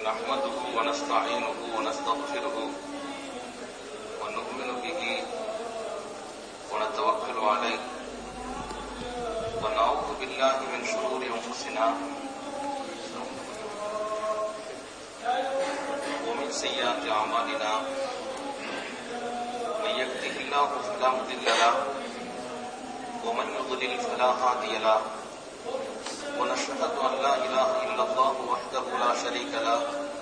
نحمده ونستعينه ونستغفره ونؤمن به ونتوكل عليه ونعوذ بالله من شرور انفسنا ومن سيئات اعمالنا من يهده الله فلا مضل له ومن يضلل فلا هادي له ونشهد أن لا إله إلا الله وحده لا شريك له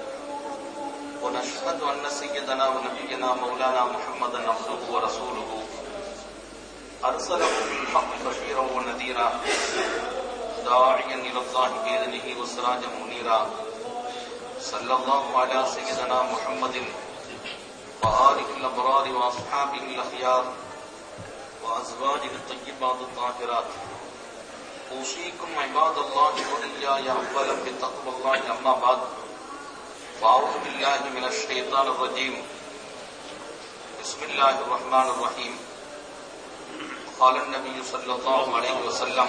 ونشهد أن سيدنا ونبينا مولانا محمدا عبده ورسوله أرسله بالحق بشيرا ونذيرا داعيا إلى الله بإذنه وسراجا منيرا صلى الله على سيدنا محمد وآله الأبرار وأصحابه الأخيار وأزواجه الطيبات الطاهرات أوصيكم عباد الله وإياي أولا بتقوى الله أما بعد فأعوذ بالله من الشيطان الرجيم بسم الله الرحمن الرحيم قال النبي صلى الله عليه وسلم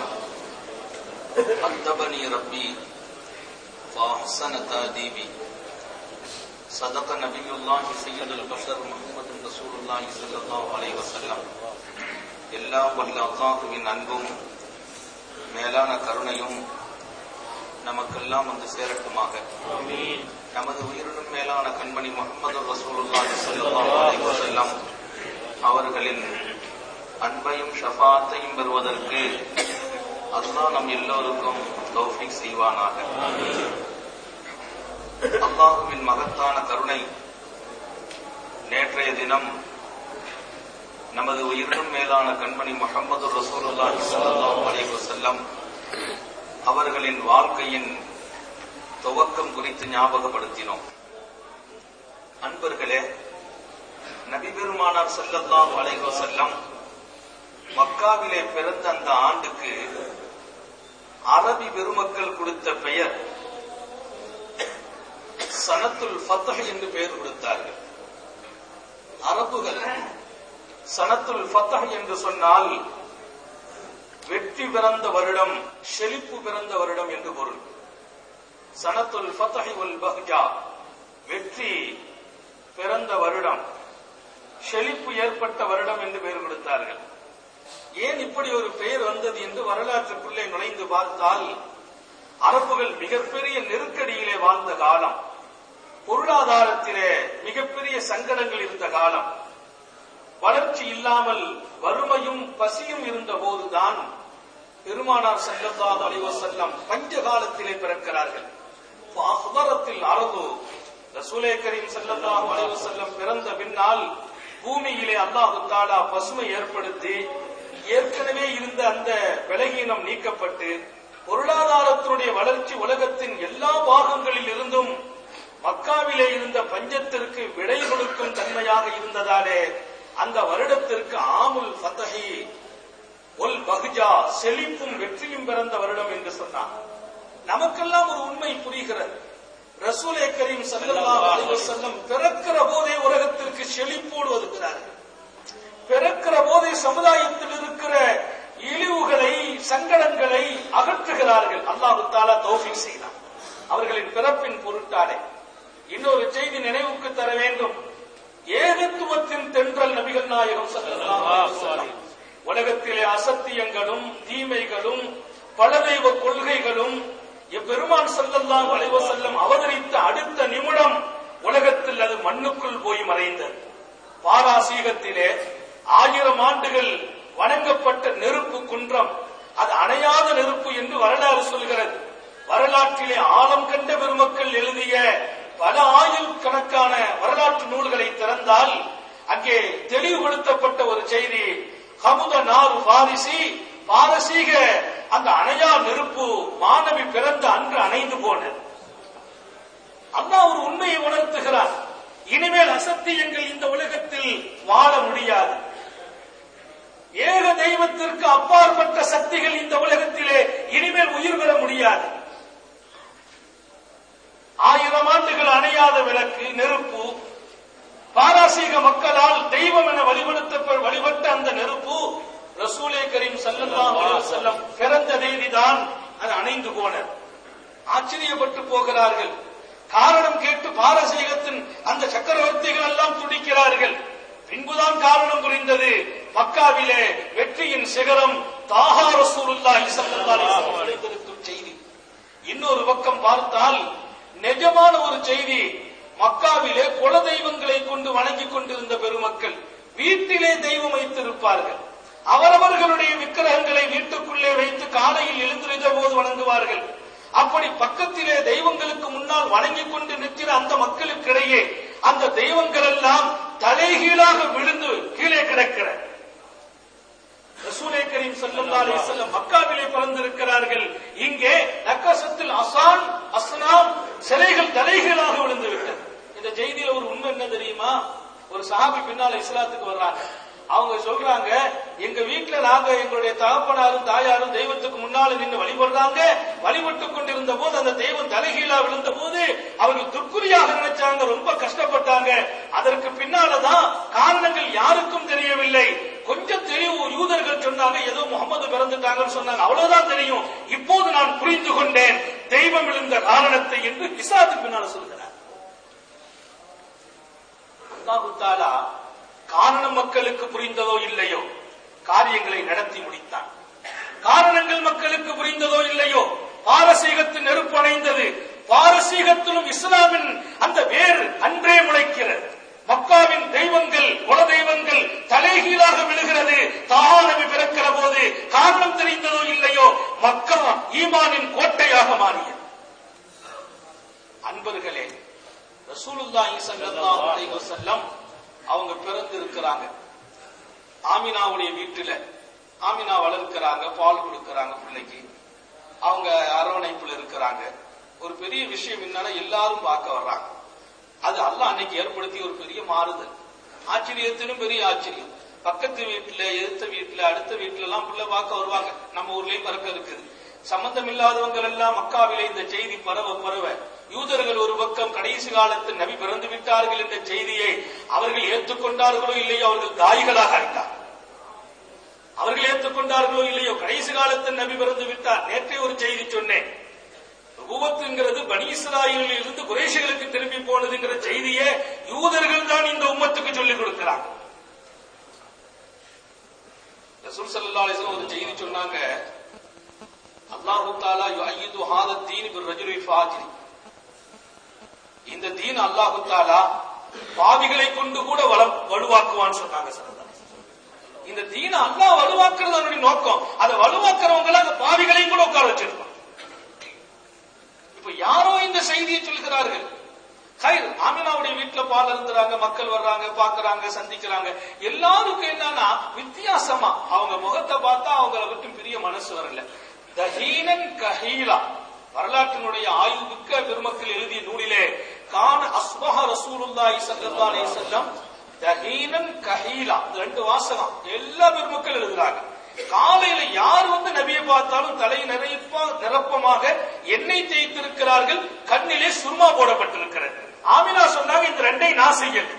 أدبني ربي فأحسن تأديبي صدق نبي الله سيد البشر محمد رسول الله صلى الله عليه وسلم எல்லாம் வல்ல அல்லாஹுவின் அன்பும் மேலான கருணையும் நமக்கெல்லாம் வந்து சேரட்டுமாக நமது உயிரினும் மேலான கண்மணி முகமது ரசூலுல்லாஹி ஸல்லல்லாஹு அலைஹி வஸல்லம் அவர்களின் அன்பையும் ஷஃபாத்தையும் பெறுவதற்கு அல்லாஹ் நம் எல்லோருக்கும் தௌஃபீக் செய்வானாக அல்லாஹுவின் மகத்தான கருணை நேற்றைய தினம் நமது உயிரினும் மேலான கண்மணி முகமது ரசூலுல்லாஹி ஸல்லல்லாஹு அலைஹி வஸல்லம் அவர்களின் வாழ்க்கையின் துவக்கம் குறித்து ஞாபகப்படுத்தினோம் அன்பர்களே நபி பெருமானார் ஸல்லல்லாஹு அலைஹி வஸல்லம் மக்காவிலே பிறந்த அந்த ஆண்டுக்கு அரபி பெருமக்கள் கொடுத்த பெயர் சனத்துல் ஃபத்ஹ் என்று பெயர் கொடுத்தார்கள் அரபுகள் சனத்துல் ஃபத்தஹ் என்று சொன்னால் வெற்றி பிறந்த வருடம் செழிப்பு பிறந்த வருடம் என்று பொருள் சனத்துல் ஃபத்தஹி வல் பஹ்ஜா வெற்றி பிறந்த வருடம் செழிப்பு ஏற்பட்ட வருடம் என்று பெயர் கொடுத்தார்கள் ஏன் இப்படி ஒரு பெயர் வந்தது என்று வரலாற்றுக்குள்ளே நுழைந்து பார்த்தால் அரபுகள் மிகப்பெரிய நெருக்கடியிலே வாழ்ந்த காலம் பொருளாதாரத்திலே மிகப்பெரிய சங்கடங்கள் இருந்த காலம் வளர்ச்சி இல்லாமல் வறுமையும் பசியும் இருந்த போதுதான் பெருமானார் செல்லத்தாது அலிவசல்லம் பஞ்ச காலத்திலே பிறக்கிறார்கள் அகபரத்தில் அரபு ரசூலே கரீம் செல்லத்தாஹு அலிவசல்லம் பிறந்த பின்னால் பூமியிலே அல்லாஹு தாலா பசுமை ஏற்படுத்தி ஏற்கனவே இருந்த அந்த விலகீனம் நீக்கப்பட்டு பொருளாதாரத்தினுடைய வளர்ச்சி உலகத்தின் எல்லா பாகங்களில் இருந்தும் மக்காவிலே இருந்த பஞ்சத்திற்கு விடை கொடுக்கும் தன்மையாக இருந்ததாலே அந்த வருடத்திற்கு ஆமுல் ஃபதஹி ஒல் பகுஜா செழிப்பும் வெற்றியும் பிறந்த வருடம் என்று சொன்னார் நமக்கெல்லாம் ஒரு உண்மை புரிகிறது ரசூலே கரீம் சல்லல்லாஹு அலைஹி வஸல்லம் பிறக்கிற போதே உலகத்திற்கு செழிப்போடு ஒதுக்கிறார்கள் பிறக்கிற போதே சமுதாயத்தில் இருக்கிற இழிவுகளை சங்கடங்களை அகற்றுகிறார்கள் அல்லாஹு தாலா தௌஃபீக் செய்தார் அவர்களின் பிறப்பின் பொருட்டாலே இன்னொரு செய்தி நினைவுக்கு தர வேண்டும் ஏகத்துவத்தின் தென்றல் நபிகள் நாயகம் உலகத்திலே அசத்தியங்களும் தீமைகளும் பலதெய்வ கொள்கைகளும் எப்பெருமான் செல்லல்லாம் வளைவ செல்லம் அவதரித்த அடுத்த நிமிடம் உலகத்தில் அது மண்ணுக்குள் போய் மறைந்தது பாராசீகத்திலே ஆயிரம் ஆண்டுகள் வணங்கப்பட்ட நெருப்பு குன்றம் அது அணையாத நெருப்பு என்று வரலாறு சொல்கிறது வரலாற்றிலே ஆழம் கண்ட பெருமக்கள் எழுதிய பல ஆயுள் கணக்கான வரலாற்று நூல்களை திறந்தால் அங்கே தெளிவுபடுத்தப்பட்ட ஒரு செய்தி ஹமுத நாறு பாரிசி பாரசீக அந்த அணையா நெருப்பு மாணவி பிறந்த அன்று அணைந்து போனது அண்ணா ஒரு உண்மையை உணர்த்துகிறார் இனிமேல் அசத்தியங்கள் இந்த உலகத்தில் வாழ முடியாது ஏக தெய்வத்திற்கு அப்பாற்பட்ட சக்திகள் இந்த உலகத்திலே இனிமேல் உயிர் பெற முடியாது ஆயிரம் ஆண்டுகள் அணையாத விளக்கு நெருப்பு பாராசீக மக்களால் தெய்வம் என வழிபடுத்த வழிபட்ட அந்த நெருப்பு ரசூலே கரீம் சல்லல்லாஹு அலைஹி வஸல்லம் பிறந்த தேதிதான் அது அணைந்து போனது ஆச்சரியப்பட்டு போகிறார்கள் காரணம் கேட்டு பாரசீகத்தின் அந்த சக்கரவர்த்திகள் எல்லாம் துடிக்கிறார்கள் பின்புதான் காரணம் புரிந்தது மக்காவிலே வெற்றியின் சிகரம் தாஹா ரசூலுல்லாஹி ஸல்லல்லாஹு அலைஹி வஸல்லம் அடைந்திருக்கும் செய்தி இன்னொரு பக்கம் பார்த்தால் நிஜமான ஒரு செய்தி மக்காவிலே குல தெய்வங்களை கொண்டு வணங்கிக் கொண்டிருந்த பெருமக்கள் வீட்டிலே தெய்வம் வைத்திருப்பார்கள் அவரவர்களுடைய விக்கிரகங்களை வீட்டுக்குள்ளே வைத்து காலையில் எழுந்திருந்த போது வணங்குவார்கள் அப்படி பக்கத்திலே தெய்வங்களுக்கு முன்னால் வணங்கிக் கொண்டு நிற்கிற அந்த மக்களுக்கிடையே அந்த தெய்வங்கள் எல்லாம் தலைகீழாக விழுந்து கீழே கிடக்கிற ரசூலே கரீம் ஸல்லல்லாஹு அலைஹி வஸல்லம் மக்காவிலே பிறந்திருக்கிறார்கள் இங்கே நக்கசத்தில் அசான் அஸ்னாம் சிலைகள் தலைகீழாக விழுந்து விட்டது இந்த செய்தியில ஒரு உண்மை என்ன தெரியுமா ஒரு சஹாபி பின்னால இஸ்லாத்துக்கு வர்றாங்க அவங்க சொல்றாங்க எங்க வீட்டுல நாங்க எங்களுடைய தகப்பனாரும் தாயாரும் தெய்வத்துக்கு முன்னால நின்று வழிபடுறாங்க வழிபட்டுக் கொண்டிருந்த போது அந்த தெய்வம் தலைகீழா விழுந்த போது அவர்கள் துர்க்குறியாக நினைச்சாங்க ரொம்ப கஷ்டப்பட்டாங்க அதற்கு பின்னாலதான் காரணங்கள் யாருக்கும் தெரியவில்லை கொஞ்சம் தெரியும் ஒரு யூதர்கள் சொன்னாங்க ஏதோ முகமது பிறந்துட்டாங்கன்னு சொன்னாங்க அவ்வளவுதான் தெரியும் இப்போது நான் புரிந்து கொண்டேன் தெய்வம் விழுந்த காரணத்தை என்று இசாத்துக்கு பின்னால சொல்கிறார் அல்லாஹு தாலா காரணம் மக்களுக்கு புரிந்ததோ இல்லையோ காரியங்களை நடத்தி முடித்தான் காரணங்கள் மக்களுக்கு புரிந்ததோ இல்லையோ பாரசீகத்தின் நெருப்பு அணைந்தது பாரசீகத்திலும் இஸ்லாமின் அந்த வேர் அன்றே முளைக்கிறது மக்காவின் தெய்வங்கள் குல தெய்வங்கள் தலைகீழாக விழுகிறது தாஹா நபி பிறக்கிற போது காரணம் தெரிந்ததோ இல்லையோ மக்கா ஈமானின் கோட்டையாக மாறியது அன்பர்களே ரசூலுல்லாஹி ஸல்லல்லாஹு அலைஹி வஸல்லம் அவங்க பிறந்து இருக்கிறாங்க ஆமினாவுடைய வீட்டுல ஆமினா வளர்க்கிறாங்க பால் கொடுக்கறாங்க பிள்ளைக்கு அவங்க அரவணைப்புல இருக்கிறாங்க ஒரு பெரிய விஷயம் என்னன்னா எல்லாரும் பார்க்க வர்றாங்க அது அல்லாஹ் அன்னைக்கு ஏற்படுத்திய ஒரு பெரிய மாறுதல் ஆச்சரியத்திலும் பெரிய ஆச்சரியம் பக்கத்து வீட்டுல எதிர்த்த வீட்டுல அடுத்த வீட்டுல எல்லாம் புள்ள பார்க்க வருவாங்க நம்ம ஊர்லயும் பறக்க இருக்குது சம்பந்தம் இல்லாதவங்க எல்லாம் மக்காவிலே இந்த செய்தி பரவ பரவ யூதர்கள் ஒரு பக்கம் கடைசி காலத்தில் நபி பிறந்து விட்டார்கள் என்ற செய்தியை அவர்கள் ஏற்றுக்கொண்டார்களோ இல்லையோ அவர்கள் தாய்களாக ஆயிட்டார் அவர்கள் ஏற்றுக்கொண்டார்களோ இல்லையோ கடைசி காலத்தில் நபி பிறந்து விட்டார் நேற்றே ஒரு செய்தி சொன்னேன் உபத்துங்கிறது பனி இஸ்ராயலில் இருந்து குறைஷிகளுக்கு திரும்பி போனதுங்கிற செய்தியே யூதர்கள் தான் இந்த உம்மத்துக்கு சொல்லிக் கொடுக்கிறாங்க ரசூல் ஸல்லல்லாஹு அலைஹி வஸல்லம் ஒரு செய்தி சொன்னாங்க அல்லாஹு தாலா யுஅய்யிது ஹாத தீன் பிர் ரஜுலி ஃபாஜிரி இந்த தீன் அல்லாஹு தாலா பாவிகளை கொண்டு கூட வள வலுவாக்குவான்னு சொன்னாங்க ஸல்லல்லாஹு அலைஹி வஸல்லம். இந்த தீன அல்லாஹ் வலுவாக்குறது அதனுடைய நோக்கம் அதை வலுவாக்குறவங்க அந்த பாவிகளையும் கூட உட்கார வச்சிருப்பான் இப்ப யாரோ இந்த செய்தியை சொல்கிறார்கள் ஹைர் ஆமினாவுடைய வீட்டுல பால் இருந்துறாங்க மக்கள் வர்றாங்க பாக்குறாங்க சந்திக்கிறாங்க எல்லாருக்கும் என்னன்னா வித்தியாசமா அவங்க முகத்தை பார்த்தா அவங்கள விட்டு பிரிய மனசு வரல தஹீனன் கஹீலா வரலாற்றினுடைய ஆய்வு மிக்க பெருமக்கள் எழுதிய நூலிலே கான அஸ்பஹ ரசூலுல்லாஹி ஸல்லல்லாஹு அலைஹி வஸல்லம் தஹீனன் கஹீலா இந்த ரெண்டு வாசகம் எல்லா பெருமக்கள் எழுதுறாங்க காலையில யார் வந்து நபியை பார்த்தாலும் தலை நிறைப்பா நிரப்பமாக எண்ணெய் தேய்த்திருக்கிறார்கள் கண்ணிலே சுர்மா போடப்பட்டிருக்கிறது ஆமினா சொன்னாங்க இந்த ரெண்டை நான் செய்யல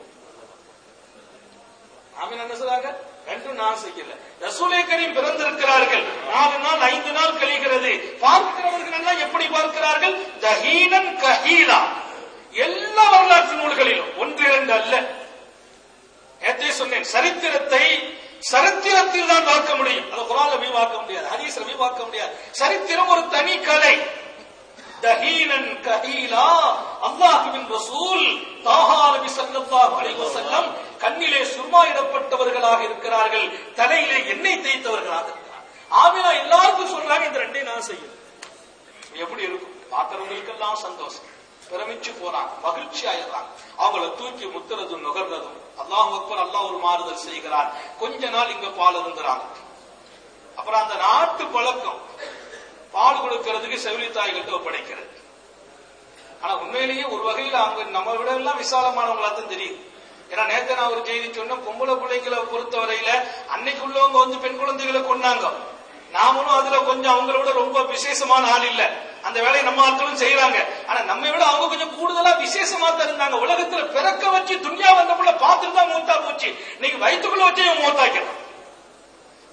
ஆமினா என்ன சொன்னாங்க ரெண்டும் நான் செய்யல ரசூலை கரீம் பிறந்திருக்கிறார்கள் நாலு நாள் ஐந்து நாள் கழிகிறது பார்க்கிறவர்கள் எல்லாம் எப்படி பார்க்கிறார்கள் தஹீனன் கஹீலா எல்லா வரலாற்று நூல்களிலும் ஒன்று இரண்டு அல்ல நேற்றே சொன்னேன் சரித்திரத்தை சரித்திரத்தில் தான் பார்க்க முடியும் அது குரான்ல போய் பார்க்க முடியாது ஹதீஸ்ல போய் பார்க்க முடியாது சரித்திரம் ஒரு தனி கலை தஹீனன் கஹீலா அல்லாஹுவின் ரசூல் தாஹா நபி ஸல்லல்லாஹு அலைஹி வஸல்லம் கண்ணிலே சுர்மா இடப்பட்டவர்களாக இருக்கிறார்கள் தலையிலே எண்ணெய் தேய்த்தவர்களாக இருக்கிறார்கள் ஆமினா எல்லாருக்கும் சொல்றாங்க இந்த ரெண்டையும் நான் செய்யும் எப்படி இருக்கும் பார்க்கிறவங்களுக்கெல்லாம் சந்தோஷம் பிரமிச்சு போறாங்க மகிழ்ச்சி ஆயிடுறாங்க அவங்கள தூக்கி முத்துறதும் நுகர்றதும் அல்லாஹ் அக்பர் அல்லாஹ் ஒரு மாறுதல் செய்கிறார் கொஞ்ச நாள் இங்க பால் இருந்துறாங்க அப்புறம் அந்த நாட்டு பழக்கம் பால் கொடுக்கிறதுக்கு செவிலி தாய்கிட்ட ஒப்படைக்கிறது ஆனா உண்மையிலேயே ஒரு வகையில அவங்க நம்ம விட எல்லாம் விசாலமானவங்களா தான் தெரியுது ஏன்னா நேத்து நான் ஒரு செய்தி சொன்னேன் பொம்பளை பிள்ளைங்களை பொறுத்தவரையில அன்னைக்கு உள்ளவங்க வந்து பெண் குழந்தைகளை கொண்டாங்க நாமளும் அதுல கொஞ்சம் அவங்களோட ரொம்ப விசேஷமான ஆள் இல்ல அந்த வேலையை நம்ம ஆட்களும் செய்யறாங்க ஆனா நம்ம விட அவங்க கொஞ்சம் கூடுதலா விசேஷமா தான் இருந்தாங்க உலகத்துல பிறக்க வச்சு துணியா வந்த புள்ள பார்த்துட்டு தான் மூத்தா போச்சு இன்னைக்கு வயிற்றுக்குள்ள வச்சு இவன் மூத்தாக்கிறான்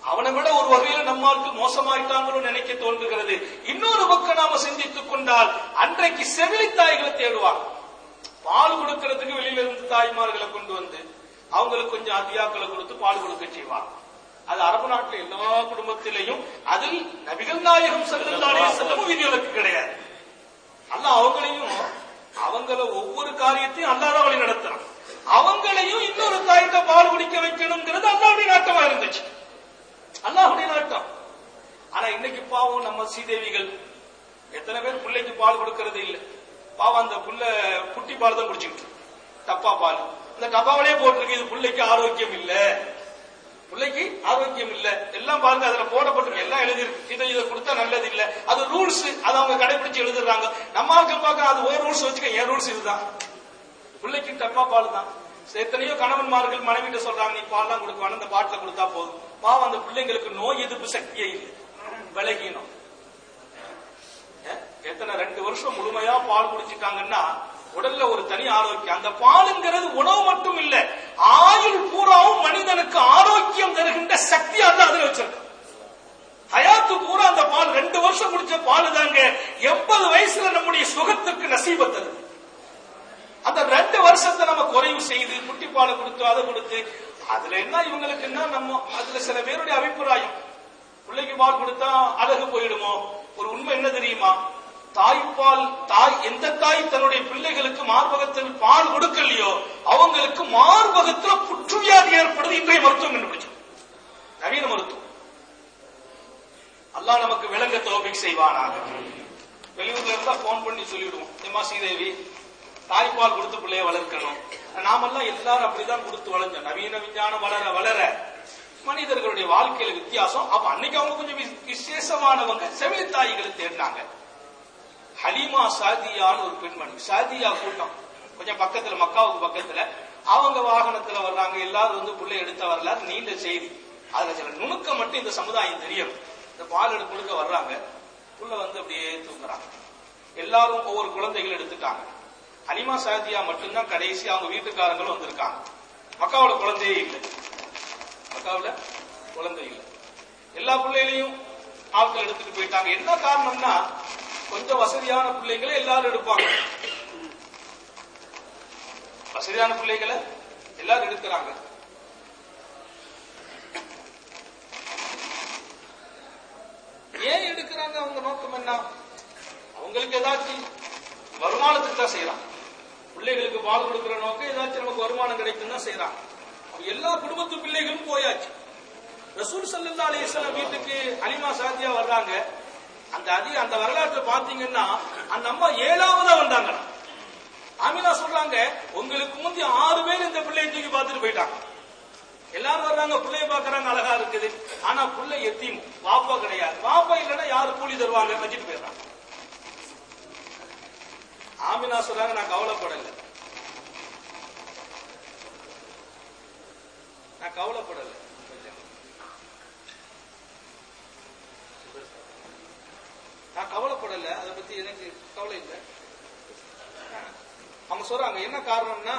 அவனை விட ஒரு வகையில நம்மாட்கள் மோசமாயிட்டாங்களோ நினைக்க தோன்றுகிறது இன்னொரு பக்கம் நாம சிந்தித்துக் கொண்டால் அன்றைக்கு செவிலி தாய்களை தேடுவாங்க பால் கொடுக்கறதுக்கு வெளியில இருந்து தாய்மார்களை கொண்டு வந்து அவங்களுக்கு கொஞ்சம் அதியாக்களை கொடுத்து பால் கொடுக்க செய்வாங்க அது அரபு நாட்டுல எல்லா குடும்பத்திலையும் அதில் நபிகள் நாயகம் செல்லல்லாலே செல்லமும் விதிவிலக்கு கிடையாது அல்ல அவங்களையும் அவங்கள ஒவ்வொரு காரியத்தையும் அல்லாத வழி நடத்துறான் அவங்களையும் இன்னொரு தாய்கிட்ட பால் குடிக்க வைக்கணுங்கிறது அல்லாவுடைய நாட்டமா இருந்துச்சு அல்லாஹுடைய நாட்டம் ஆனா இன்னைக்கு பாவம் நம்ம சீதேவிகள் எத்தனை பேர் பிள்ளைக்கு பால் கொடுக்கறது இல்ல பாவம் அந்த புள்ள குட்டி பால் தான் குடிச்சுக்கிட்டு டப்பா பால் இந்த டப்பாவிலே போட்டிருக்கு இது பிள்ளைக்கு ஆரோக்கியம் இல்ல பிள்ளைக்கு ஆரோக்கியம் இல்ல எல்லாம் பாருங்க அதுல போடப்பட்டிருக்கு எல்லாம் எழுதிருக்கு இதை இதை கொடுத்தா நல்லது இல்ல அது ரூல்ஸ் அது அவங்க கடைபிடிச்சு எழுதுறாங்க நம்ம ஆட்கள் பார்க்க அது ஒரு ரூல்ஸ் வச்சுக்க என் ரூல்ஸ் இதுதான் பிள்ளைக்கு டப்பா பால் தான் எத்தனையோ கணவன்மார்கள் மனைவிட்ட சொல்றாங்க நீ பால்லாம் கொடுக்க அந்த பாட்டில கொடுத்தா போதும் பாவம் அந்த பிள்ளைங்களுக்கு நோய் எதிர்ப்பு சக்தியே இல்லை விலகினோம் எத்தனை ரெண்டு வருஷம் முழுமையா பால் குடிச்சிட்டாங்கன்னா உடல்ல ஒரு தனி ஆரோக்கியம் அந்த பாலுங்கிறது உணவு மட்டும் இல்ல ஆயுள் பூராவும் மனிதனுக்கு ஆரோக்கியம் தருகின்ற சக்தி அல்ல அதுல வச்சிருக்கு ஹயாத்து பூரா அந்த பால் ரெண்டு வருஷம் குடிச்ச பால் தாங்க எண்பது வயசுல நம்முடைய சுகத்துக்கு நசீபத்தது அந்த ரெண்டு வருஷத்தை நம்ம குறைவு செய்து குட்டி பாலை கொடுத்து அதை கொடுத்து அதுல என்ன இவங்களுக்கு என்ன நம்ம அதுல சில பேருடைய அபிப்பிராயம் பிள்ளைக்கு பால் கொடுத்தா அழகு போயிடுமோ ஒரு உண்மை என்ன தெரியுமா தாய்ப்பால் தாய் எந்த தாய் தன்னுடைய பிள்ளைகளுக்கு மார்பகத்தில் பால் கொடுக்கலையோ அவங்களுக்கு மார்பகத்துல புற்றுவியாதி ஏற்படுது இன்றைய மருத்துவம் கண்டுபிடிச்சு நவீன மருத்துவம் அல்லாஹ் நமக்கு விளங்க தோபிக் செய்வானாக வெளியூர்ல இருந்தா போன் பண்ணி சொல்லிவிடுவோம் ஏமா ஸ்ரீதேவி தாய்ப்பால் கொடுத்து பிள்ளைய வளர்க்கணும் நாமெல்லாம் எல்லாரும் அப்படிதான் கொடுத்து வளர்ந்தோம் நவீன விஞ்ஞானம் வளர வளர மனிதர்களுடைய வாழ்க்கையில வித்தியாசம் அப்ப அன்னைக்கு அவங்க கொஞ்சம் விசேஷமானவங்க செவிலி தாய்களை தேடினாங்க ஹலிமா சாதியான்னு ஒரு பெண்மணி சாதியா கூட்டம் கொஞ்சம் பக்கத்துல மக்காவுக்கு பக்கத்துல அவங்க வாகனத்துல வர்றாங்க எல்லாரும் வந்து புள்ளை எடுத்த வரலாறு நீண்ட செய்தி அதுல சில நுணுக்கம் மட்டும் இந்த சமுதாயம் தெரியும் இந்த பால் எடுத்து கொடுக்க வர்றாங்க புள்ள வந்து அப்படியே தூங்குறாங்க எல்லாரும் ஒவ்வொரு குழந்தைகள் எடுத்துட்டாங்க ஹலிமா சாதியா மட்டும்தான் கடைசி அவங்க வீட்டுக்காரங்களும் வந்திருக்காங்க மக்காவோட குழந்தையே இல்லை மக்காவுல குழந்தை இல்லை எல்லா பிள்ளைகளையும் ஆட்கள் எடுத்துட்டு போயிட்டாங்க என்ன காரணம்னா கொஞ்சம் வசதியான பிள்ளைகளை எல்லாரும் எடுப்பாங்க வசதியான பிள்ளைகளை எல்லாரும் எடுக்கிறாங்க ஏன் எடுக்கிறாங்க அவங்க நோக்கம் என்ன அவங்களுக்கு ஏதாச்சும் வருமானத்துக்கு தான் செய்யறாங்க பிள்ளைகளுக்கு பால் கொடுக்கிற நோக்கம் ஏதாச்சும் நமக்கு வருமானம் கிடைக்கும் தான் செய்யறாங்க எல்லா குடும்பத்து பிள்ளைகளும் போயாச்சு ரசூல் சல்லா அலிஸ்லாம் வீட்டுக்கு அலிமா சாத்தியா வர்றாங்க அந்த அதி அந்த வரலாற்றை பாத்தீங்கன்னா அந்த அம்மா ஏழாவதா வந்தாங்க ஆமினா சொல்றாங்க உங்களுக்கு முந்தி ஆறு பேர் இந்த பிள்ளையை தூக்கி பார்த்துட்டு போயிட்டாங்க எல்லாரும் வர்றாங்க பிள்ளைய பாக்குறாங்க அழகா இருக்குது ஆனா பிள்ளை எத்தியும் பாப்பா கிடையாது பாப்பா இல்லைன்னா யாரு கூலி தருவாங்க வச்சுட்டு போயிடுறாங்க ஆமினா சொல்றாங்க நான் கவலைப்படல நான் கவலைப்படல நான் கவலைப்படல அதை பத்தி எனக்கு கவலை இல்லை அவங்க சொல்றாங்க என்ன காரணம்னா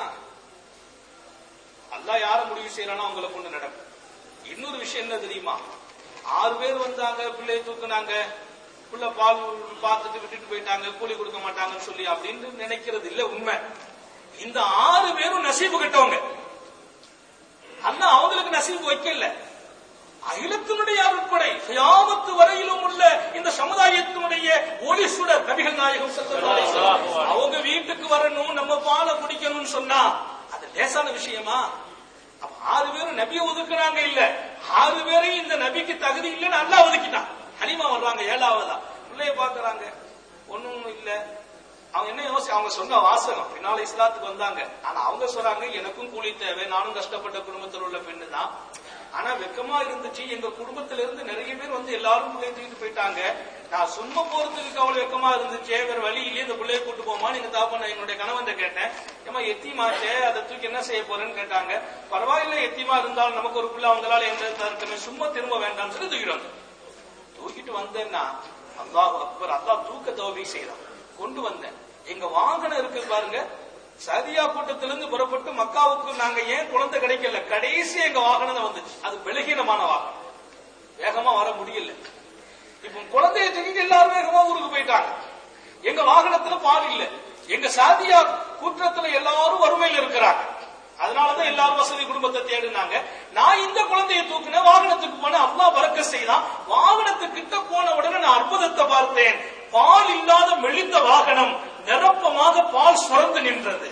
அல்லா யார முடிவு செய்யறானோ அவங்கள கொண்டு நடக்கும் இன்னொரு விஷயம் என்ன தெரியுமா ஆறு பேர் வந்தாங்க பிள்ளைய தூக்குனாங்க புள்ள பால் பார்த்துட்டு விட்டுட்டு போயிட்டாங்க கூலி கொடுக்க மாட்டாங்கன்னு சொல்லி அப்படின்னு நினைக்கிறது இல்ல உண்மை இந்த ஆறு பேரும் நசீபு கட்டவங்க அண்ணா அவங்களுக்கு நசீபு வைக்கல அகிலத்தினுடைய அருட்படை கியாமத்து வரையிலும் உள்ள இந்த சமுதாயத்தினுடைய ஒளி சுடர் நபிகள் நாயகம் செல்லம் அவங்க வீட்டுக்கு வரணும் நம்ம பாலை குடிக்கணும்னு சொன்னா அது லேசான விஷயமா அப்ப ஆறு பேரும் நபிய ஒதுக்குறாங்க இல்ல ஆறு பேரையும் இந்த நபிக்கு தகுதி இல்லைன்னு அல்லா ஒதுக்கிட்டான் ஹலிமா வர்றாங்க ஏழாவதா பிள்ளைய பாக்குறாங்க ஒண்ணும் இல்ல அவங்க என்ன யோசி அவங்க சொன்ன வாசகம் பின்னால இஸ்லாத்துக்கு வந்தாங்க ஆனா அவங்க சொல்றாங்க எனக்கும் கூலி தேவை நானும் கஷ்டப்பட்ட குடும்பத்தில் உள்ள பெண்ணு தான் ஆனா வெக்கமா இருந்துச்சு எங்க குடும்பத்துல இருந்து நிறைய பேர் வந்து எல்லாரும் பிள்ளைய தூக்கிட்டு போயிட்டாங்க நான் சும்மா போறதுக்கு அவ்வளவு வெக்கமா இருந்துச்சு வேற வழி இல்லையே இந்த பிள்ளைய கூட்டு போமா நீங்க தாப்ப என்னுடைய கணவன் கேட்டேன் ஏமா எத்திமாச்சே அதை தூக்கி என்ன செய்ய போறேன்னு கேட்டாங்க பரவாயில்ல எத்திமா இருந்தாலும் நமக்கு ஒரு பிள்ளை அவங்களால எந்த தருக்கமே சும்மா திரும்ப வேண்டாம்னு சொல்லி தூக்கிட்டு தூக்கிட்டு வந்தேன்னா அல்லாஹ் அக்பர் அல்லாஹ் தூக்க தோவி செய்யறான் கொண்டு வந்தேன் எங்க வாகனம் இருக்கு பாருங்க சதியா கூட்டத்திலிருந்து புறப்பட்டு மக்காவுக்கு நாங்க ஏன் குழந்தை கிடைக்கல கடைசி எங்க வாகனம் தான் வந்துச்சு அது பலகீனமான வாகனம் வேகமா வர முடியல இப்ப குழந்தைய தூக்கிட்டு எல்லாரும் வேகமா ஊருக்கு போயிட்டாங்க எங்க வாகனத்துல பால் இல்ல எங்க சாதியா கூட்டத்துல எல்லாரும் வறுமையில் இருக்கிறாங்க அதனாலதான் எல்லாரும் வசதி குடும்பத்தை தேடினாங்க நான் இந்த குழந்தைய தூக்குன வாகனத்துக்கு போன அவ்வா வரக்க செய்தான் வாகனத்துக்கிட்ட போன உடனே நான் அற்புதத்தை பார்த்தேன் பால் இல்லாத மெலிந்த வாகனம் நிரப்பமாக பால் சுரந்து நின்றது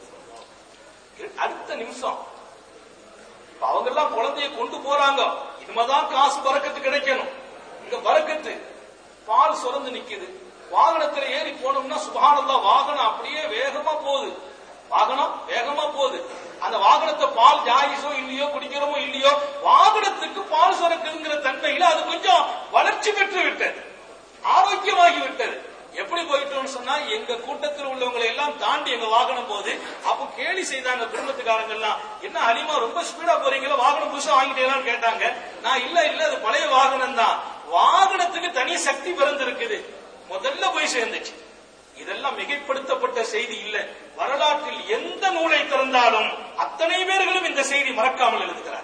அடுத்த நிமிஷம் இப்ப அவங்க எல்லாம் குழந்தைய கொண்டு போறாங்க இனிமேதான் காசு பறக்கத்து கிடைக்கணும் இங்க பறக்கத்து பால் சுரந்து நிக்குது வாகனத்துல ஏறி போனோம்னா சுபானந்தா வாகனம் அப்படியே வேகமா போகுது வாகனம் வேகமா போகுது அந்த வாகனத்தை பால் ஜாயிஸோ இல்லையோ குடிக்கிறோமோ இல்லையோ வாகனத்துக்கு பால் சுரக்குங்கிற தன்மையில அது கொஞ்சம் வளர்ச்சி பெற்று விட்டது ஆரோக்கியமாகி விட்டது எப்படி போயிட்டோம்னு சொன்னா எங்க கூட்டத்தில் உள்ளவங்களை எல்லாம் தாண்டி எங்க வாகனம் போகுது அப்ப கேலி செய்தாங்க குடும்பத்துக்காரங்க எல்லாம் என்ன அனிமா ரொம்ப ஸ்பீடா போறீங்களா வாகனம் புதுசா வாங்கிட்டீங்களான்னு கேட்டாங்க நான் இல்ல இல்ல அது பழைய வாகனம் தான் வாகனத்துக்கு தனி சக்தி பிறந்திருக்குது முதல்ல போய் சேர்ந்துச்சு இதெல்லாம் மிகைப்படுத்தப்பட்ட செய்தி இல்ல வரலாற்றில் எந்த நூலை திறந்தாலும் அத்தனை பேர்களும் இந்த செய்தி மறக்காமல் எழுதுகிறார்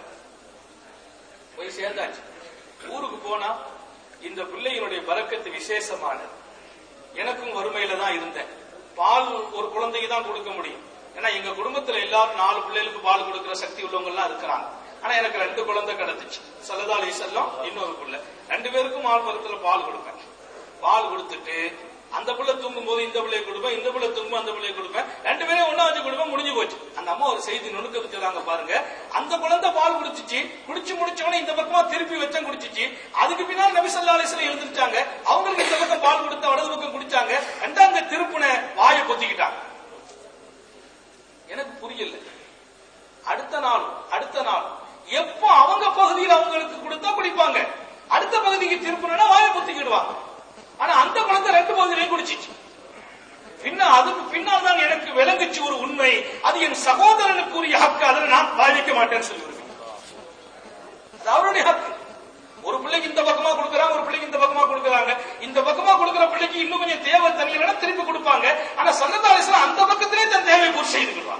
போய் சேர்ந்தாச்சு ஊருக்கு போனா இந்த பிள்ளையினுடைய பறக்கத்து விசேஷமானது எனக்கும் வறுமையில தான் இருந்தேன் பால் ஒரு குழந்தைக்கு தான் கொடுக்க முடியும் ஏன்னா எங்க குடும்பத்துல எல்லாரும் நாலு பிள்ளைகளுக்கு பால் கொடுக்கிற சக்தி உள்ளவங்க எல்லாம் இருக்கிறாங்க ஆனா எனக்கு ரெண்டு குழந்தை கிடைச்சிச்சு சல்லதாலி செல்லம் இன்னொரு பிள்ளை ரெண்டு பேருக்கும் ஆள் மரத்துல பால் கொடுப்பேன் பால் கொடுத்துட்டு அந்த பிள்ளை தூங்கும் போது இந்த பிள்ளைய கொடுப்பேன் இந்த பிள்ளை தூங்கும் அந்த பிள்ளைய கொடுப்பேன் ரெண்டு பேரும் ஒண்ணா வச்சு கொடுப்பேன் முடிஞ்சு போச்சு அந்த அம்மா ஒரு செய்தி நுணுக்க வச்சுறாங்க பாருங்க அந்த குழந்தை பால் குடிச்சிச்சு குடிச்சு முடிச்சவனே இந்த பக்கமா திருப்பி வச்சம் குடிச்சிச்சு அதுக்கு பின்னால் நபி சொல்லா அலிஸ்ல எழுந்திருச்சாங்க அவங்களுக்கு இந்த பக்கம் பால் கொடுத்த வலது பக்கம் குடிச்சாங்க ரெண்டாங்க திருப்புன வாயை பொத்திக்கிட்டாங்க எனக்கு புரியல அடுத்த நாள் அடுத்த நாள் எப்போ அவங்க பகுதியில் அவங்களுக்கு கொடுத்தா குடிப்பாங்க அடுத்த பகுதிக்கு திருப்பினா வாயை பொத்திக்கிடுவாங்க ஆனா அந்த குழந்தை ரெண்டு பகுதியிலையும் குடிச்சிச்சு பின்ன அதுக்கு பின்னால் தான் எனக்கு விளங்குச்சு ஒரு உண்மை அது என் சகோதரனுக்குரிய ஹக்கு அதில் நான் பாதிக்க மாட்டேன்னு சொல்லியிருக்கேன் அது அவருடைய ஹக்கு ஒரு பிள்ளைக்கு இந்த பக்கமா கொடுக்கறாங்க ஒரு பிள்ளைக்கு இந்த பக்கமா கொடுக்கறாங்க இந்த பக்கமா கொடுக்கிற பிள்ளைக்கு இன்னும் கொஞ்சம் தேவை தெரியலன்னா திருப்பி கொடுப்பாங்க ஆனா சல்லதாலேஸ்வரம் அந்த பக்கத்திலே தன் தேவை பூர்த்தி செய்துக்கிடுவாங்க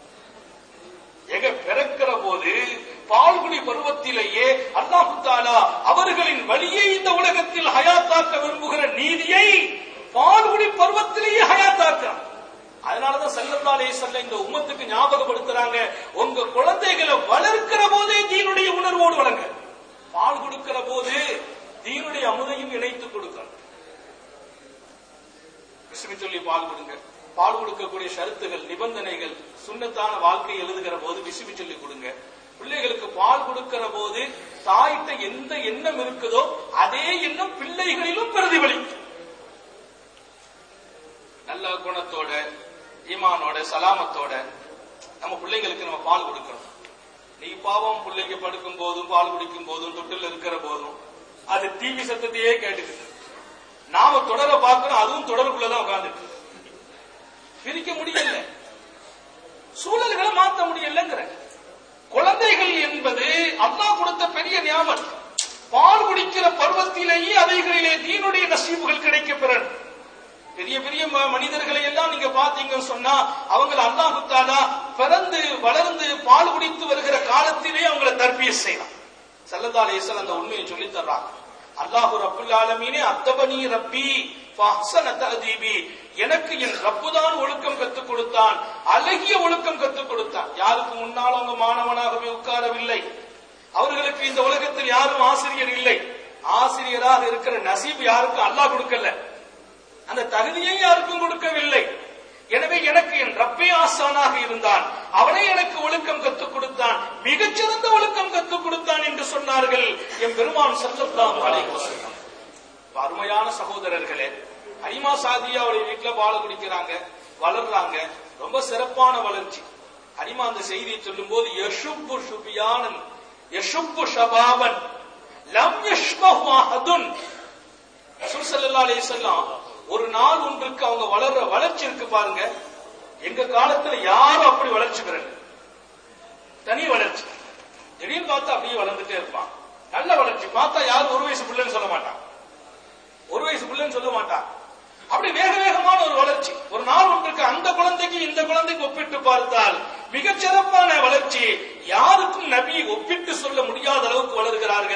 எங்க பிறக்கிற போது பால்குடி பருவத்திலேயே அல்லாஹு தாலா அவர்களின் வழியை இந்த உலகத்தில் ஹயாத்தாக்க விரும்புகிற நீதியை பால்குடி பருவத்திலேயே ஹயாத்தாக்குறான் அதனாலதான் செல்லத்தாலே செல்ல இந்த உம்மத்துக்கு ஞாபகப்படுத்துறாங்க உங்க குழந்தைகளை வளர்க்கிற போதே தீனுடைய உணர்வோடு வளங்க பால் கொடுக்கிற போது தீனுடைய அமுதையும் இணைத்து கொடுக்கணும் விசுமி சொல்லி பால் கொடுங்க பால் கொடுக்கக்கூடிய ஷரத்துகள் நிபந்தனைகள் சுண்ணத்தான வாழ்க்கை எழுதுகிற போது விசுமி சொல்லி கொடுங்க பிள்ளைகளுக்கு பால் கொடுக்கிற போது தாய்கிட்ட எந்த எண்ணம் இருக்குதோ அதே எண்ணம் பிள்ளைகளிலும் பிரதிபலிக்கும் நல்ல குணத்தோட ஈமானோட சலாமத்தோட நம்ம பிள்ளைங்களுக்கு நம்ம பால் கொடுக்கணும் நீ பாவம் பிள்ளைக்கு படுக்கும் போதும் பால் குடிக்கும் போதும் தொட்டில் இருக்கிற போதும் அது டிவி சத்தத்தையே கேட்டுக்கிட்டு நாம தொடர பார்க்கிறோம் அதுவும் தொடருக்குள்ளதான் உட்கார்ந்துட்டு பிரிக்க முடியல சூழல்களை மாத்த முடியலங்கிற குழந்தைகள் என்பது அல்லாஹ் கொடுத்த பெரிய ஞாபகம் பால் குடிக்கிற பருவத்திலேயே அவைகளிலே தீனுடைய நசீபுகள் கிடைக்க பெறணும் பெரிய பெரிய ம- மனிதர்களை எல்லாம் நீங்க பாத்தீங்கன்னு சொன்னா அவங்கள அல்லாஹு தாலா பிறந்து வளர்ந்து பால் குடித்து வருகிற காலத்திலே அவங்கள தர்பிய செய்யலாம் சல்லல்லா அலைஹிஸ்ஸலாம் அந்த உண்மையை சொல்லி தர்றாங்க அல்லாஹு ரப்புல் ஆலமீனே அத்தபனி ரப்பி ஃபஹ்ஸன தஅதீபி எனக்கு என் ரப்பு தான் ஒழுக்கம் கத்துக் கொடுத்தான் அழகிய ஒழுக்கம் கத்துக் கொடுத்தான் யாருக்கு முன்னால் அவங்க மாணவனாகவே உட்காரவில்லை அவர்களுக்கு இந்த உலகத்தில் யாரும் ஆசிரியர் இல்லை ஆசிரியராக இருக்கிற நசீப் யாருக்கும் அல்லாஹ் கொடுக்கல அந்த தகுதியை யாருக்கும் கொடுக்கவில்லை எனவே எனக்கு என் ரப்பே ஆசானாக இருந்தான் அவனே எனக்கு ஒழுக்கம் கத்துக் கொடுத்தான் மிகச்சிறந்த ஒழுக்கம் கத்துக் கொடுத்தான் என்று சொன்னார்கள் என் பெருமான் சல்லல்லாஹு அலைஹி வஸல்லம் அருமையான சகோதரர்களே ஹரிமா சாதியாவுடைய வீட்டுல பால குடிக்கிறாங்க வளர்றாங்க ரொம்ப சிறப்பான வளர்ச்சி ஹரிமா அந்த செய்தியை சொல்லும் போது யஷுப்பு ஷுபியானன் யஷுப்பு ஷபாபன் லம் யஷ்பஹு அஹதுன் ரசூல் ஸல்லல்லாஹு அலைஹி வஸல்லம் ஒரு நாள் ஒன்றுக்கு அவங்க வளர்ற வளர்ச்சி இருக்கு பாருங்க எங்க காலத்துல யாரும் அப்படி வளர்ச்சி பெறல தனி வளர்ச்சி திடீர்னு பார்த்தா அப்படியே வளர்ந்துட்டே இருப்பான் நல்ல வளர்ச்சி பார்த்தா யாரும் ஒரு வயசு பிள்ளைன்னு சொல்ல மாட்டான் ஒரு வயசு பிள்ளைன்னு சொல்ல மாட்டான் அப்படி வேக வேகமான ஒரு வளர்ச்சி ஒரு நாள் ஒன்றுக்கு அந்த குழந்தைக்கு இந்த குழந்தைக்கு ஒப்பிட்டு பார்த்தால் மிகச் சிறப்பான வளர்ச்சி யாருக்கும் நபி ஒப்பிட்டு சொல்ல முடியாத அளவுக்கு வளர்கிறார்கள்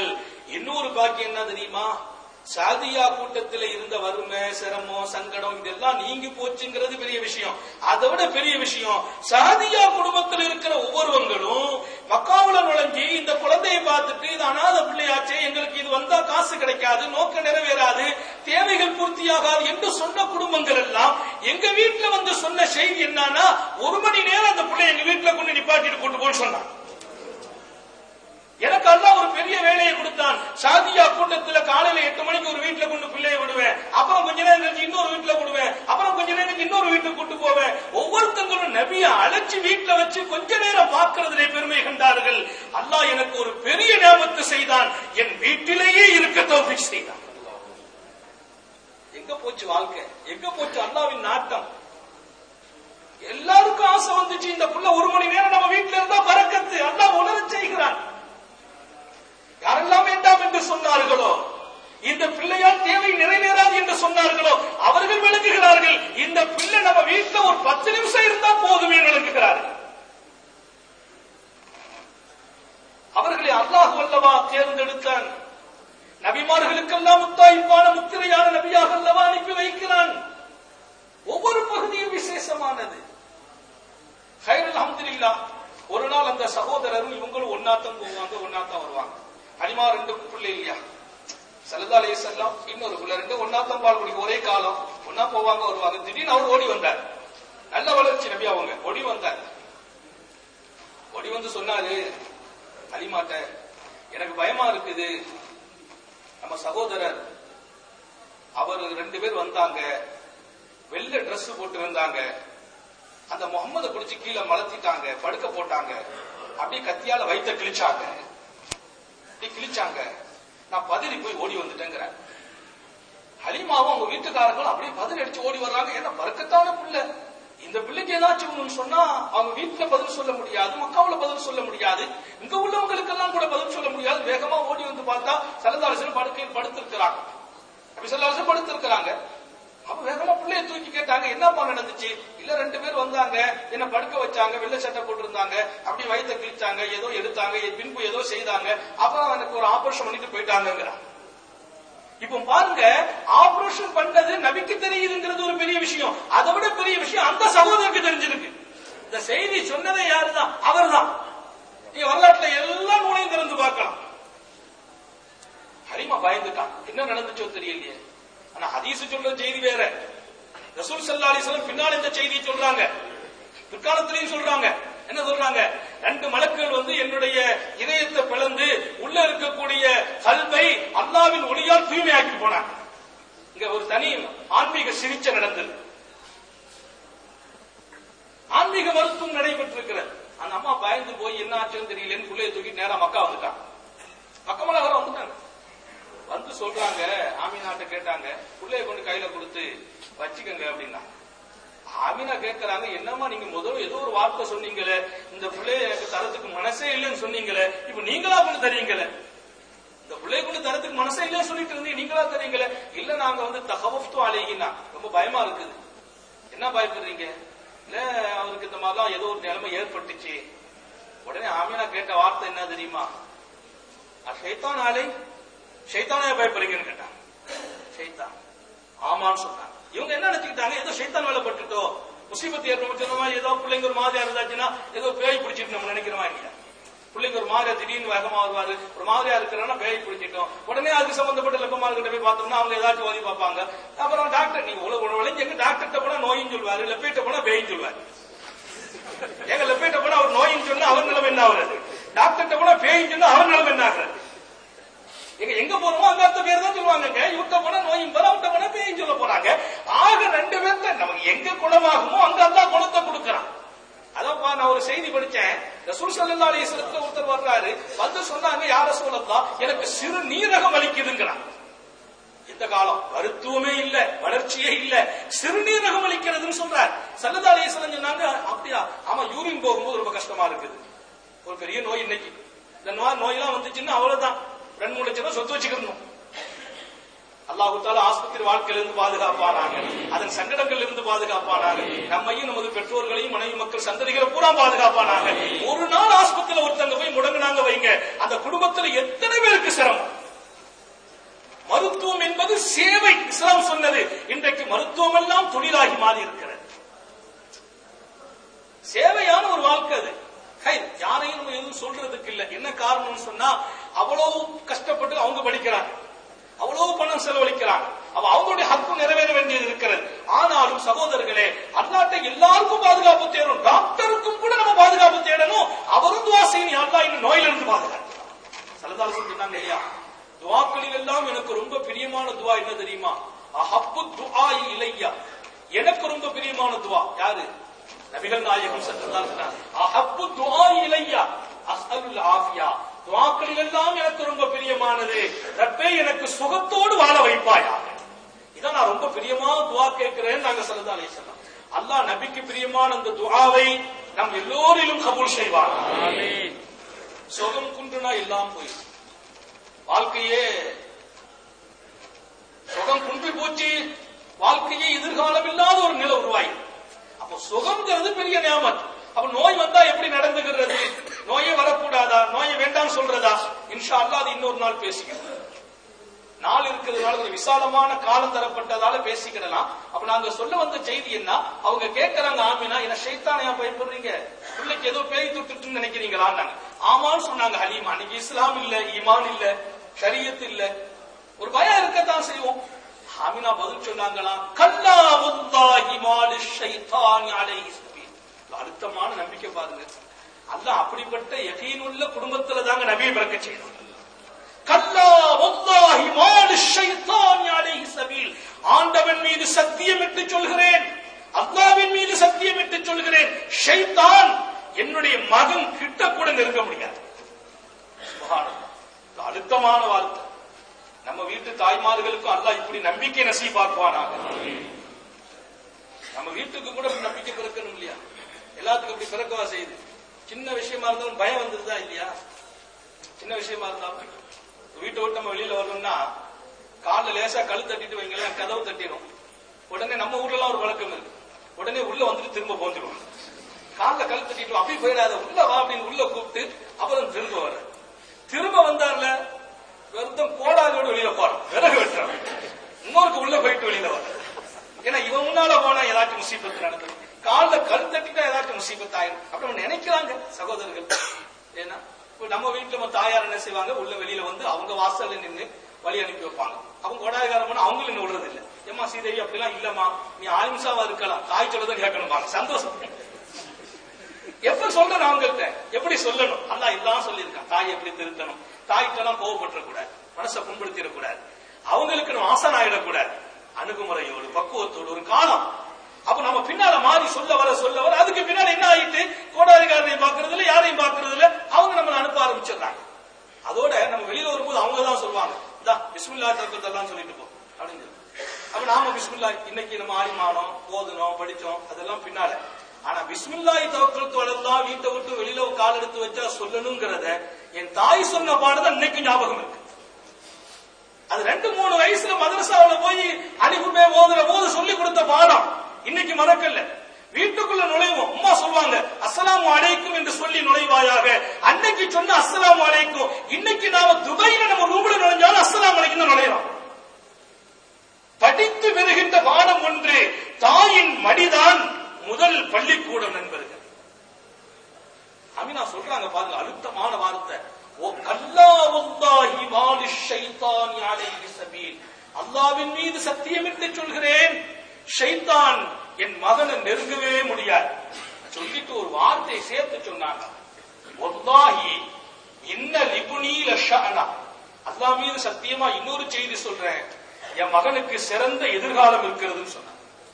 இன்னொரு பாக்கியம் என்ன தெரியுமா சாதியா கூட்டத்தில் இருந்த வறுமை சிரமம் சங்கடம் இதெல்லாம் நீங்கி போச்சுங்கிறது பெரிய விஷயம் அதை விட பெரிய விஷயம் சாதியா குடும்பத்தில் இருக்கிற ஒவ்வொருவங்களும் மக்காவுல நுழைஞ்சி இந்த குழந்தையை பார்த்துட்டு இது அனாத பிள்ளையாச்சே எங்களுக்கு இது வந்தா காசு கிடைக்காது நோக்க நிறைவேறாது தேவைகள் பூர்த்தியாகாது என்று சொன்ன குடும்பங்கள் எல்லாம் எங்க வீட்டுல வந்து சொன்ன செய்தி என்னன்னா ஒரு மணி நேரம் அந்த பிள்ளை எங்க வீட்டுல கொண்டு நிப்பாட்டிட்டு கூட்டு போன்னு சொன்னான் எனக்கு அல்லாஹ் ஒரு பெரிய வேலையை கொடுத்தான் சாதியா கூட்டத்துல காலையில எட்டு மணிக்கு ஒரு வீட்டுல கொண்டு பிள்ளைய விடுவேன் அப்புறம் கொஞ்ச நேரம் கழிச்சு இன்னொரு வீட்டுல விடுவேன் அப்புறம் கொஞ்ச நேரம் கழிச்சு இன்னொரு வீட்டுக்கு கூட்டு போவேன் ஒவ்வொருத்தங்களும் நபிய அழைச்சு வீட்டுல வச்சு கொஞ்ச நேரம் பார்க்கறதிலே பெருமை கண்டார்கள் அல்லாஹ் எனக்கு ஒரு பெரிய ஞாபகத்தை செய்தான் என் வீட்டிலேயே இருக்க தோஃபிக் செய்தான் எங்க போச்சு வாழ்க்கை எங்க போச்சு அல்லாவின் நாட்டம் எல்லாருக்கும் ஆசை வந்துச்சு இந்த புள்ள ஒரு மணி நேரம் நம்ம வீட்டுல இருந்தா பறக்கத்து அல்லாஹ் உணரச் செய்கிறான் யாரெல்லாம் வேண்டாம் என்று சொன்னார்களோ இந்த பிள்ளையால் தேவை நிறைவேறாது என்று சொன்னார்களோ அவர்கள் விளங்குகிறார்கள் இந்த பிள்ளை நம்ம வீட்டுல ஒரு பத்து நிமிஷம் இருந்தா போதுமே விளங்குகிறார்கள் அவர்களை அல்லாஹ் வல்லவா தேர்ந்தெடுத்தான் நபிமார்களுக்கெல்லாம் முத்தாய்ப்பான முத்திரையான நபியாக அல்லவா அனுப்பி வைக்கிறான் ஒவ்வொரு பகுதியும் விசேஷமானது ஹைரல் அஹமதுல்லா ஒரு நாள் அந்த சகோதரரும் இவங்களும் ஒன்னாத்தான் போவாங்க ஒன்னாத்தான் வருவாங்க அனிமா ரெண்டு பிள்ளை இல்லையா சல்லா அலைஹி செல்லாம் இன்னொரு பிள்ளை ரெண்டு ஒன்னாத்தான் பால் குடிக்க ஒரே காலம் ஒன்னா போவாங்க வருவாங்க திடீர்னு அவர் ஓடி வந்தார் நல்ல வளர்ச்சி நபி அவங்க ஓடி வந்தார் ஓடி வந்து சொன்னாரு அலிமாட்ட எனக்கு பயமா இருக்குது நம்ம சகோதரர் அவர் ரெண்டு பேர் வந்தாங்க வெள்ளை Dress போட்டு வந்தாங்க அந்த முகம்மத பிடிச்சு கீழே மலத்திட்டாங்க படுக்க போட்டாங்க அப்படியே கத்தியால வயித்த கிழிச்சாங்க அப்படி கிழிச்சாங்க நான் பதறி போய் ஓடி வந்துட்டேங்கிறேன் ஹலிமாவும் அவங்க வீட்டுக்காரங்களும் அப்படியே பதறி அடிச்சு ஓடி வர்றாங்க ஏன்னா பறக்கத்தான பிள்ளை இந்த பிள்ளைக்கு ஏதாச்சும் ஒண்ணு சொன்னா அவங்க வீட்டுல பதில் சொல்ல முடியாது மக்காவுல பதில் சொல்ல முடியாது இங்க உள்ளவங்களுக்கு எல்லாம் கூட பதில் சொல்ல முடியாது வேகமா ஓடி வந்து பார்த்தா சலதாரசன் படுக்கையில் படுத்திருக்கிறாங்க அப்படி சலதாரசன் படுத்திருக்கிறாங்க அப்ப வேகமா பிள்ளைய தூக்கி கேட்டாங்க என்னப்பா நடந்துச்சு இல்ல ரெண்டு பேர் வந்தாங்க என்ன படுக்க வச்சாங்க வெள்ளை சட்டை போட்டிருந்தாங்க அப்படி வயித்த கிழிச்சாங்க ஏதோ எடுத்தாங்க பின்பு ஏதோ செய்தாங்க அப்புறம் எனக்கு ஒரு ஆபரேஷன் பண்ணிட்டு போயிட்டாங்கிறான் இப்போ பாருங்க ஆபரேஷன் பண்ணது நபிக்கு தெரியுதுங்கிறது ஒரு பெரிய விஷயம் அதை விட பெரிய விஷயம் அந்த சகோதரருக்கு தெரிஞ்சிருக்கு இந்த செய்தி சொன்னதே யாருதான் அவர்தான் நீ வரலாற்றுல எல்லா நூலையும் திறந்து பார்க்கலாம் ஹரிமா பயந்துட்டான் என்ன நடந்துச்சோ தெரியலையே ஆனா ஹதீஸ் சொல்ற செய்தி வேற ரசூல் சல்லா அலிஸ்லாம் பின்னால் இந்த செய்தியை சொல்றாங்க பிற்காலத்திலையும் சொல்றாங்க என்ன சொல்றாங்க ரெண்டு மலக்குகள் வந்து என்னுடைய இதயத்தை பிளந்து உள்ள இருக்கக்கூடிய கல்வை அல்லாவின் ஒளியால் தூய்மையாக்கி போனாங்க இங்க ஒரு தனி ஆன்மீக சிகிச்சை நடந்தது ஆன்மீக மருத்துவம் நடைபெற்றிருக்கிறது அந்த அம்மா பயந்து போய் என்ன ஆச்சுன்னு தெரியலன்னு பிள்ளைய தூக்கி நேரா மக்கா வந்துட்டான் மக்கமலகரம் வந்துட்டாங்க வந்து சொல்றாங்க ஆமீனாட்ட கேட்டாங்க பிள்ளைய கொண்டு கையில கொடுத்து வச்சுக்கங்க அப்படின்னா ஆமீனா கேட்கறாங்க என்னம்மா நீங்க முதல்ல ஏதோ ஒரு வார்த்தை சொன்னீங்களே இந்த பிள்ளைய எனக்கு தரத்துக்கு மனசே இல்லைன்னு சொன்னீங்களே இப்ப நீங்களா கொண்டு தரீங்களே இந்த பிள்ளைய கொண்டு தரத்துக்கு மனசே இல்லைன்னு சொல்லிட்டு இருந்தீங்க நீங்களா தரீங்களே இல்ல நாங்க வந்து தகவஃப்து அலைகினா ரொம்ப பயமா இருக்குது என்ன பயப்படுறீங்க இல்ல அவருக்கு இந்த மாதிரிலாம் ஏதோ ஒரு நிலைமை ஏற்பட்டுச்சு உடனே ஆமீனா கேட்ட வார்த்தை என்ன தெரியுமா ஷைத்தான் ஆலை ஷைத்தானே பயப்படுறீங்கன்னு கேட்டான் ஷைத்தான் ஆமான்னு சொன்னாங்க இவங்க என்ன நினைச்சுக்கிட்டாங்க ஏதோ ஷைத்தான் வேலை பட்டுட்டோ முசீபத்து ஏற்படுமா ஏதோ பிள்ளைங்க ஒரு மாதிரியா இருந்தாச்சுன்னா ஏதோ பேய் பிடிச்சிட்டு நம்ம நினைக்கிறோமா இல்லையா பிள்ளைங்க ஒரு மாதிரியா திடீர்னு வேகமா வருவாரு ஒரு மாதிரியா இருக்கிறனா பேய் பிடிச்சிட்டோம் உடனே அதுக்கு சம்பந்தப்பட்ட லெப்பமார்கிட்ட போய் பார்த்தோம்னா அவங்க ஏதாச்சும் ஓதி பார்ப்பாங்க அப்புறம் டாக்டர் நீங்க உலக விளைஞ்சு எங்க டாக்டர்கிட்ட போனா நோயின்னு சொல்லுவாரு லெப்பேட்ட போனா பேயின்னு சொல்லுவாரு எங்க லெப்பேட்ட போனா அவர் நோயின்னு சொன்னா அவர் நிலைமை என்ன ஆகுறது டாக்டர்கிட்ட போனா பேயின்னு சொன்னா அவர் நிலைமை என்ன ஆகுறது எங்க எங்க போறோமோ அங்க அந்த பேர் தான் சொல்லுவாங்க இவர்கிட்ட போனா நோயும் வர அவன்கிட்ட போனா பேயும் சொல்ல போறாங்க ஆக ரெண்டு பேர்ல நமக்கு எங்க குணமாகுமோ அங்க அந்த குணத்தை கொடுக்கறான் அதான் நான் ஒரு செய்தி படிச்சேன் ரசூல் ஸல்லல்லாஹு அலைஹி வஸல்லத்துல ஒருத்தர் வர்றாரு வந்து சொன்னாங்க யார சொல்லலாம் எனக்கு சிறு நீரகம் வலிக்குதுங்கிறான் இந்த காலம் மருத்துவமே இல்ல வளர்ச்சியே இல்ல சிறுநீரகம் அளிக்கிறதுன்னு சொல்றார் சல்லல்லா அலிஸ்லாம் சொன்னாங்க அப்படியா ஆமா யூரின் போகும்போது ரொம்ப கஷ்டமா இருக்குது ஒரு பெரிய நோய் இன்னைக்கு இந்த நோய் நோயெல்லாம் வந்துச்சுன்னா அவ்வளவுதான் ரெண்டு மூணு லட்சம் ரூபாய் சொத்து வச்சுக்கணும் அல்லாஹு தாலா ஆஸ்பத்திரி வாழ்க்கையிலிருந்து பாதுகாப்பானாங்க அதன் சங்கடங்கள் இருந்து பாதுகாப்பானாங்க நம்மையும் நமது பெற்றோர்களையும் மனைவி மக்கள் சந்ததிகளை பூரா பாதுகாப்பானாங்க ஒரு நாள் ஆஸ்பத்திரியில ஒருத்தங்க போய் முடங்குனாங்க வைங்க அந்த குடும்பத்துல எத்தனை பேருக்கு சிரமம் மருத்துவம் என்பது சேவை இஸ்லாம் சொன்னது இன்றைக்கு மருத்துவம் எல்லாம் தொழிலாகி மாறி இருக்கிறது சேவையான ஒரு வாழ்க்கை அது ஹை, யாரையும் நம்ம எதுவும் சொல்றதுக்கு இல்ல என்ன காரணம்னு சொன்னா அவ்வளவு கஷ்டப்பட்டு அவங்க படிக்கிறாங்க அவ்வளவு பணம் செலவழிக்கிறாங்க அப்ப அவங்களுடைய ஹக்கு நிறைவேற வேண்டியது இருக்கிறது ஆனாலும் சகோதரர்களே அல்லாட்ட எல்லாருக்கும் பாதுகாப்பு தேடணும் டாக்டருக்கும் கூட நம்ம பாதுகாப்பு தேடணும் அவரும் துவா செய்யணும் அல்லா இந்த நோயிலிருந்து பாதுகாக்கலாம் சலதாசன் சொன்னாங்க இல்லையா துவாக்களில் எல்லாம் எனக்கு ரொம்ப பிரியமான துவா என்ன தெரியுமா அஹப்பு துஆ இலையா எனக்கு ரொம்ப பிரியமான துவா யாரு நபிகள் நாயகம் சல்லல்லாஹு அலைஹி வஸல்லம் அஹப்பு துஆ இலையா அஸ்அலுல் ஆஃபியா துஆக்களில் எல்லாம் எனக்கு ரொம்ப பிரியமானது ரப்பே எனக்கு சுகத்தோடு வாழ வைப்பாயாக இதான் நான் ரொம்ப பிரியமா துவா கேட்கிறேன் நாங்க சல்லல்லாஹு அலைஹி வஸல்லம் அல்லாஹ் நபிக்கு பிரியமான அந்த துஆவை நம் எல்லோரிலும் கபூல் செய்வார் சுகம் குன்றுனா எல்லாம் போயிடும் வாழ்க்கையே சுகம் குன்றி போச்சு வாழ்க்கையே எதிர்காலம் இல்லாத ஒரு நிலை உருவாயி அப்ப சுகம்ங்கிறது பெரிய நியாமத் அப்ப நோய் வந்தா எப்படி நடந்துகிறது நோயே வரக்கூடாதா நோயை வேண்டாம் சொல்றதா இன்ஷா அல்லாஹ் அது இன்னொரு நாள் பேசிக்கிறோம் நாள் இருக்கிறதுனால ஒரு விசாலமான காலம் தரப்பட்டதால பேசிக்கிடலாம் அப்ப நாங்க சொல்ல வந்த செய்தி என்ன அவங்க கேட்கறாங்க ஆமினா என்ன ஷைத்தானையா பயப்படுறீங்க பிள்ளைக்கு ஏதோ பேய் தொட்டுட்டு நினைக்கிறீங்களான்னு ஆமான்னு சொன்னாங்க ஹலீமா அன்னைக்கு இஸ்லாம் இல்ல ஈமான் இல்ல ஷரியத் இல்ல ஒரு பயம் இருக்கத்தான் செய்வோம் ஆமினா பதில் சொன்னாங்களா கல்லா வல்லாஹி மாலி ஷைத்தானி அலைஹி சபீல் அழுத்தமான நம்பிக்கை பாருங்க அல்லாஹ் அப்படிப்பட்ட யகீனுள்ள குடும்பத்துல தாங்க நபியை பிறக்க செய்யணும் கல்லா வல்லாஹி மாலி ஷைத்தானி அலைஹி சபீல் ஆண்டவன் மீது சத்தியமிட்டு சொல்கிறேன் அல்லாஹ்வின் மீது சத்தியமிட்டு சொல்கிறேன் ஷைத்தான் என்னுடைய மகன் கிட்ட கூட நெருங்க முடியாது சுப்ஹானல்லாஹ். இது அழுத்தமான வார்த்தை நம்ம வீட்டு தாய்மார்களுக்கும் அல்லாஹ் இப்படி நம்பிக்கை நசீபாக்குவானாக நம்ம வீட்டுக்கு கூட இப்படி நம்பிக்கை பிறக்கணும் இல்லையா எல்லாத்துக்கும் இப்படி பிறக்கவா செய்யுது சின்ன விஷயமா இருந்தாலும் பயம் வந்துருதா இல்லையா சின்ன விஷயமா இருந்தாலும் வீட்டை விட்டு நம்ம வெளியில வரணும்னா கால்ல லேசா கழு தட்டிட்டு வைங்களேன் கதவு தட்டிடும் உடனே நம்ம ஊர்ல எல்லாம் ஒரு வழக்கம் இருக்கு உடனே உள்ள வந்துட்டு திரும்ப போந்துருவோம் கால்ல கழு தட்டிட்டு வா, அப்படியே போயிடாத உள்ள வா அப்படின்னு உள்ள கூப்பிட்டு அப்புறம் திரும்ப வர திரும்ப வந்தார்ல வெறுத்தம் கோடாலோட வெளியில போறான் விறகு வெட்டுறான் இன்னொருக்கு உள்ள போயிட்டு வெளியில வர ஏன்னா இவன் முன்னால போனா ஏதாச்சும் முசீபத்து நடந்தது கால்ல கல் தட்டிட்டா ஏதாச்சும் முசீபத்து ஆயிரும் அப்படி அவங்க நினைக்கிறாங்க சகோதரர்கள் ஏன்னா இப்ப நம்ம வீட்டுல நம்ம தாயார் என்ன செய்வாங்க உள்ள வெளியில வந்து அவங்க வாசல்ல நின்னு வழி அனுப்பி வைப்பாங்க அவங்க கொடாயகாரம் பண்ண அவங்களும் இன்னும் விடுறது இல்ல ஏமா சீதேவி அப்படிலாம் இல்லம்மா நீ ஆயும்சாவா இருக்கலாம் தாய் சொல்லதான் கேட்கணும்பாங்க சந்தோஷம் எப்ப சொல்றேன் அவங்கள்ட்ட எப்படி சொல்லணும் அல்லாஹ் எல்லாம் சொல்லியிருக்கான் தாய் எப்படி திருத்தணும் தாய்கிட்ட எல்லாம் கோவப்பட்டுற கூடாது மனசை புண்படுத்திடக் கூடாது அவங்களுக்கு நம்ம ஆசான் ஆயிடக்கூடாது அணுகுமுறையோடு பக்குவத்தோடு ஒரு காலம் அப்ப நம்ம பின்னால மாறி சொல்ல வர சொல்ல வர அதுக்கு பின்னால என்ன ஆயிட்டு கோடாரிகாரனையும் பாக்குறது இல்ல யாரையும் பாக்குறது இல்ல அவங்க நம்மளை அனுப்ப ஆரம்பிச்சிடுறாங்க அதோட நம்ம வெளியில வரும்போது அவங்க தான் சொல்லுவாங்க இந்தா பிஸ்மில்லா தர்க்கத்தெல்லாம் சொல்லிட்டு போ அப்படின்னு சொல்லி. அப்ப நாம பிஸ்மில்லா இன்னைக்கு நம்ம ஆடிமானோம் ஓதுனோம் படிச்சோம் அதெல்லாம் பின்னால ஆனா பிஸ்மில்லாஹி தவக்கல் தொழலாம் வீட்டை விட்டு வெளியில ஒரு கால் எடுத்து வச்சா சொல்லணுங்கிறத என் தாய் சொன்ன பாடுதான் இன்னைக்கு ஞாபகம் இருக்கு அது ரெண்டு மூணு வயசுல மதரசாவுல போய் அனுப்புமே ஓதுற போது சொல்லி கொடுத்த பாடம் இன்னைக்கு மறக்கல வீட்டுக்குள்ள நுழைவோம் அம்மா சொல்லுவாங்க அஸ்ஸலாமு அலைக்கும் என்று சொல்லி நுழைவாயாக அன்னைக்கு சொன்ன அஸ்ஸலாமு அலைக்கும் இன்னைக்கு நாம துபாயில நம்ம ரூம்ல நுழைஞ்சாலும் அஸ்ஸலாமு அலைக்கும் தான் நுழையறோம் படித்து வருகின்ற பாடம் ஒன்று தாயின் மடிதான் முதல் பள்ளிக்கூடம் நண்பர்கள் அமினா சொல்றாங்க பாருங்க அழுத்தமான வார்த்தை ஓ கல்லா வல்லாஹி மாலி ஷைத்தானி அலைஹி சபீல் அல்லாஹ்வின் மீது சத்தியமிட்டு சொல்கிறேன் ஷைத்தான் என் மகனை நெருங்கவே முடியாது சொல்லிட்டு ஒரு வார்த்தையை சேர்த்து சொன்னாங்க வல்லாஹி இன்ன லிபுனீல ஷஅனா அல்லாஹ் மீது சத்தியமா இன்னொரு செய்தி சொல்றேன் என் மகனுக்கு சிறந்த எதிர்காலம் இருக்கிறதுன்னு சொன்னான்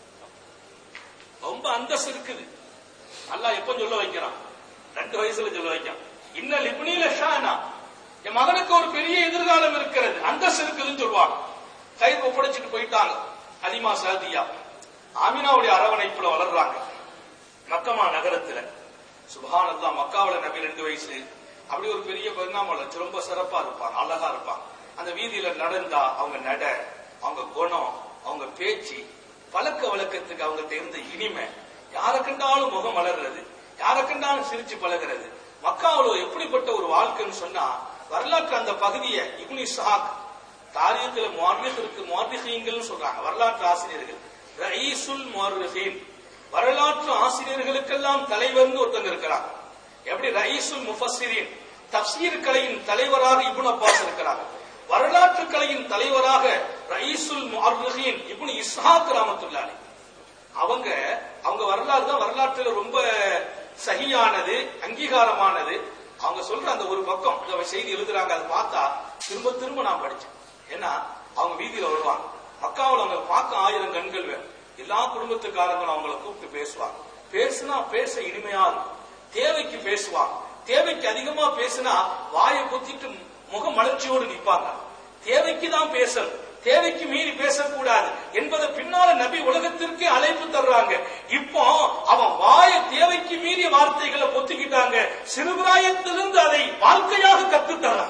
ரொம்ப அந்தஸ்து இருக்குது அல்லாஹ் எப்ப சொல்ல வைக்கிறான் ரெண்டு வயசுல சொல்ல வைக்கிறான் இன்னல் இப்னில ஷானா என் மகனுக்கு ஒரு பெரிய எதிர்காலம் இருக்கிறது அந்தஸ்து இருக்குதுன்னு சொல்லுவாங்க கைது ஒப்படைச்சிட்டு போயிட்டாங்க அலிமா சாதியா ஆமினாவுடைய அரவணைப்புல வளர்றாங்க மக்கமா நகரத்துல சுபஹான் அல்லா மக்காவுல நபி ரெண்டு வயசு அப்படி ஒரு பெரிய பரிணாமம் ரொம்ப சிறப்பா இருப்பாங்க அழகா இருப்பாங்க அந்த வீதியில நடந்தா அவங்க நட அவங்க குணம் அவங்க பேச்சு பழக்க வழக்கத்துக்கு அவங்க தெரிந்த இனிமை யாரை கண்டாலும் முகம் வளர்றது யாரை கண்டாலும் சிரிச்சு பழகிறது மக்காவுல எப்படிப்பட்ட ஒரு வாழ்க்கைன்னு சொன்னா வரலாற்று அந்த பகுதியை இப்னு இஸ்ஹாக் தாரியத்துல முவார்ரிக் இருக்கு முவார்ரிகீன்கள் சொல்றாங்க வரலாற்று ஆசிரியர்கள் ரயீசுல் முவார்ரிகீன் வரலாற்று ஆசிரியர்களுக்கெல்லாம் தலைவர்னு ஒருத்தங்க இருக்கிறாங்க எப்படி ரயீசுல் முஃபஸ்ஸிரீன் தப்சீர் கலையின் தலைவராக இப்னு அப்பாஸ் இருக்கிறாங்க வரலாற்று கலையின் தலைவராக ரயீசுல் முஅர்ரிகீன் இப்னு இஸ்ஹாக் ரஹ்மத்துல்லாஹி அவங்க அவங்க வரலாறு தான் வரலாற்றுல ரொம்ப சகியானது அங்கீகாரமானது அவங்க சொல்ற அந்த ஒரு பக்கம் இந்த செய்தி எழுதுறாங்க அதை பார்த்தா திரும்ப திரும்ப நான் படிச்சேன் ஏன்னா அவங்க வீதியில வருவாங்க மக்காவில் அவங்க பார்க்க ஆயிரம் கண்கள் வேணும் எல்லா குடும்பத்துக்காரங்களும் அவங்கள கூப்பிட்டு பேசுவாங்க பேசுனா பேச இனிமையா இருக்கும் தேவைக்கு பேசுவாங்க தேவைக்கு அதிகமா பேசினா வாயை பொத்திட்டு முக மலர்ச்சியோடு நிப்பாங்க தேவைக்கு தான் பேசணும் தேவைக்கு மீறி பேசக்கூடாது என்பதை பின்னால நபி உலகத்திற்கே அழைப்பு தர்றாங்க இப்போ அவன் வாய தேவைக்கு மீறிய வார்த்தைகளை பொத்திக்கிட்டாங்க சிறுபிராயத்திலிருந்து அதை வாழ்க்கையாக கத்து தர்றான்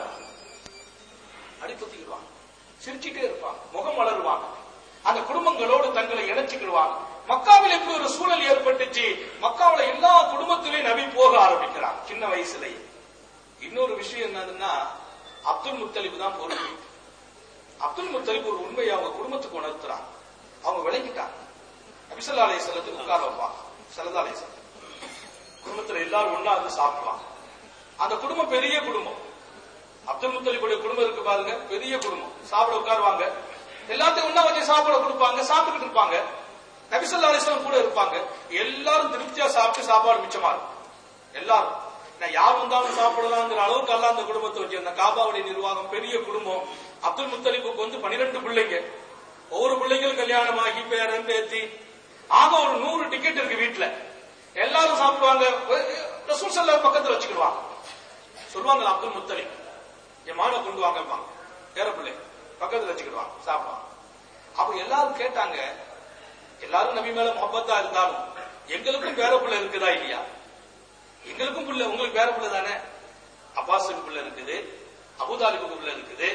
அடி பொத்திக்கிடுவாங்க சிரிச்சுட்டே இருப்பாங்க முகம் வளருவாங்க அந்த குடும்பங்களோடு தங்களை இணைச்சுக்கிடுவாங்க மக்காவில் இப்படி ஒரு சூழல் ஏற்பட்டுச்சு மக்காவில் எல்லா குடும்பத்திலையும் நபி போக ஆரம்பிக்கிறான் சின்ன வயசுலயே இன்னொரு விஷயம் என்னதுன்னா அப்துல் முத்தலிப் தான் பொறுப்பு அப்துல் முத்தலிப் ஒரு உண்மையை அவங்க குடும்பத்துக்கு உணர்த்துறாங்க அவங்க விளங்கிட்டாங்க நபிசல்லா அலைய செல்லத்துக்கு உட்கார வைப்பாங்க சல்லா அலைய செல்லம் குடும்பத்துல எல்லாரும் ஒண்ணா இருந்து சாப்பிடுவாங்க அந்த குடும்பம் பெரிய குடும்பம் அப்துல் முத்தலிபுடைய குடும்பம் இருக்கு பாருங்க பெரிய குடும்பம் சாப்பிட உட்காருவாங்க எல்லாத்தையும் ஒண்ணா வச்சு சாப்பிட கொடுப்பாங்க சாப்பிட்டுக்கிட்டு இருப்பாங்க நபிசல்லா அலிஸ்லாம் கூட இருப்பாங்க எல்லாரும் திருப்தியா சாப்பிட்டு சாப்பாடு மிச்சமா இருக்கும் எல்லாரும் நான் யார் வந்தாலும் சாப்பிடலாங்கிற அளவுக்கு எல்லாம் அந்த குடும்பத்தை வச்சு அந்த காபாவுடைய நிர்வாகம் பெரிய குடும்பம் அப்துல் முத்தலிபுக்கு வந்து பனிரெண்டு பிள்ளைங்க ஒவ்வொரு பிள்ளைங்களும் கல்யாணம் ஆகி பேரன் பேத்தி ஆக ஒரு நூறு டிக்கெட் இருக்கு வீட்டுல எல்லாரும் சாப்பிடுவாங்க ரசூல் சல்லா பக்கத்துல வச்சுக்கிடுவாங்க சொல்லுவாங்க அப்துல் முத்தலிப் என் மானை கொண்டு வாங்க பேர பிள்ளை பக்கத்துல வச்சுக்கிடுவாங்க சாப்பிடுவாங்க அப்ப எல்லாரும் கேட்டாங்க எல்லாரும் நபி மேல முகப்பத்தா இருந்தாலும் எங்களுக்கும் பேர பிள்ளை இருக்குதா இல்லையா எங்களுக்கும் பிள்ளை உங்களுக்கு பேர பிள்ளை தானே அப்பாஸுக்கு பிள்ளை இருக்குது அபுதாலிபுக்கு பிள்ளை இருக்குது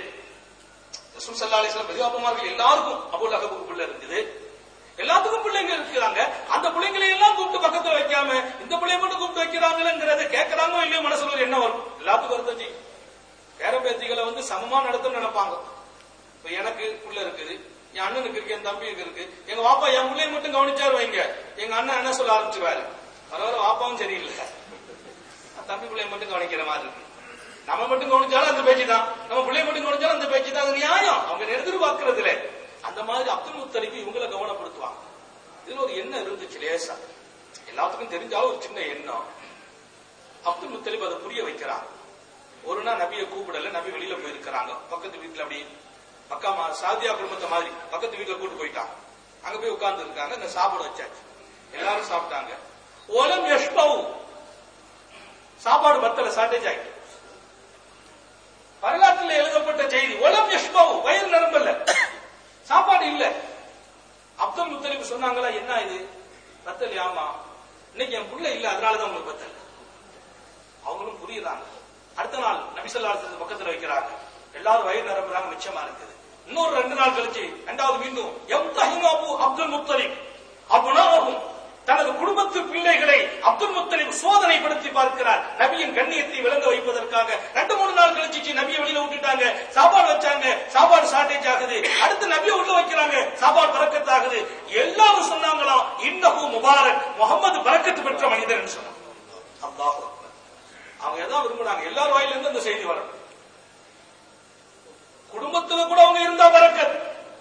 ரசூல் சல்லா அலிஸ்லாம் பெரியாப்பமார்கள் எல்லாருக்கும் அபுல் அகபுக்கு பிள்ளை இருக்குது எல்லாத்துக்கும் பிள்ளைங்க இருக்கிறாங்க அந்த பிள்ளைங்களை எல்லாம் கூப்பிட்டு பக்கத்துல வைக்காம இந்த பிள்ளைய மட்டும் கூப்பிட்டு வைக்கிறாங்களேங்கிறத கேட்கறாங்களோ இல்லையோ மனசுல ஒரு என்ன வரும் எல்லாத்துக்கும் வருத்தம் செய்யும் பேர பேத்திகளை வந்து சமமா நடத்த நினைப்பாங்க இப்ப எனக்கு புள்ள இருக்குது என் அண்ணனுக்கு இருக்கு என் தம்பிக்கு இருக்கு எங்க வாப்பா என் பிள்ளைய மட்டும் கவனிச்சாரு வைங்க எங்க அண்ணன் என்ன சொல்ல ஆரம்பிச்சுவாரு பரவாயில்ல வாப்பாவும் சரியில்லை தம்பி பிள்ளைய மட்டும் கவனிக்கிற மாதிரி இருக்கு நம்ம மட்டும் கவனிச்சாலும் அந்த பேச்சு தான் நம்ம பிள்ளைய மட்டும் கவனிச்சாலும் அந்த பேச்சு தான் அது நியாயம் அவங்க எதிர்பார்க்கறதுல அந்த மாதிரி அப்துல் முத்தலிக்கு இவங்களை கவனப்படுத்துவாங்க இதுல ஒரு எண்ணம் இருந்துச்சு லேசா எல்லாத்துக்கும் தெரிஞ்சாலும் ஒரு சின்ன எண்ணம் அப்துல் முத்தலிப் அதை புரிய வைக்கிறாங்க ஒரு நாள் நபியை கூப்பிடல நபி வெளியில போயிருக்கிறாங்க பக்கத்து வீட்டுல அப்படி பக்கா மா- சாதியா குடும்பத்தை மாதிரி பக்கத்து வீட்டுல கூட்டு போயிட்டாங்க அங்க போய் உட்கார்ந்து இருக்காங்க அங்க சாப்பாடு வச்சாச்சு எல்லாரும் சாப்பிட்டாங்க ஓலம் யஷ்பவு சாப்பாடு பத்தல ஷார்டேஜ் ஆயிட்டு வரலாற்றில் எழுதப்பட்ட செய்தி ஒலம் யஷ்பவு வயிறு நிரம்பல சாப்பாடு இல்ல அப்துல் முத்தலிப் சொன்னாங்களா என்ன இது பத்தல் ஆமா இன்னைக்கு என் புள்ள இல்ல அதனாலதான் உங்களுக்கு பத்தல அவங்களும் புரியுறாங்க அடுத்த நாள் நபிசல்லா பக்கத்துல வைக்கிறாங்க எல்லாரும் வயிறு நிரம்புறாங்க மிச்சமா இருக்குது இன்னொரு ரெண்டு நாள் கழிச்சு ரெண்டாவது மீண்டும் எம்தஹிம் அபு அப்துல் முத்தலிப் அபுனாவும் தனது குடும்பத்து பிள்ளைகளை அப்துல் முத்தலிப் சோதனைப்படுத்தி பார்க்கிறார் நபியின் கண்ணியத்தை விளங்க வைப்பதற்காக ரெண்டு மூணு நாள் கழிச்சு நபியை வெளியில விட்டுட்டாங்க சாப்பாடு வச்சாங்க சாப்பாடு ஷார்டேஜ் ஆகுது அடுத்து நபியை உள்ள வைக்கிறாங்க சாப்பாடு பறக்கத்தாகுது எல்லாரும் சொன்னாங்களாம் இன்னஹு முபாரக் முகமது பரக்கத்து பெற்ற மனிதன் சொன்னாங்க அல்லாஹ் அக்பர். அவங்க எதாவது விரும்புறாங்க எல்லார் வாயில இருந்து அந்த செய்தி வரணும் குடும்பத்துல கூட அவங்க இருந்தா பறக்கத்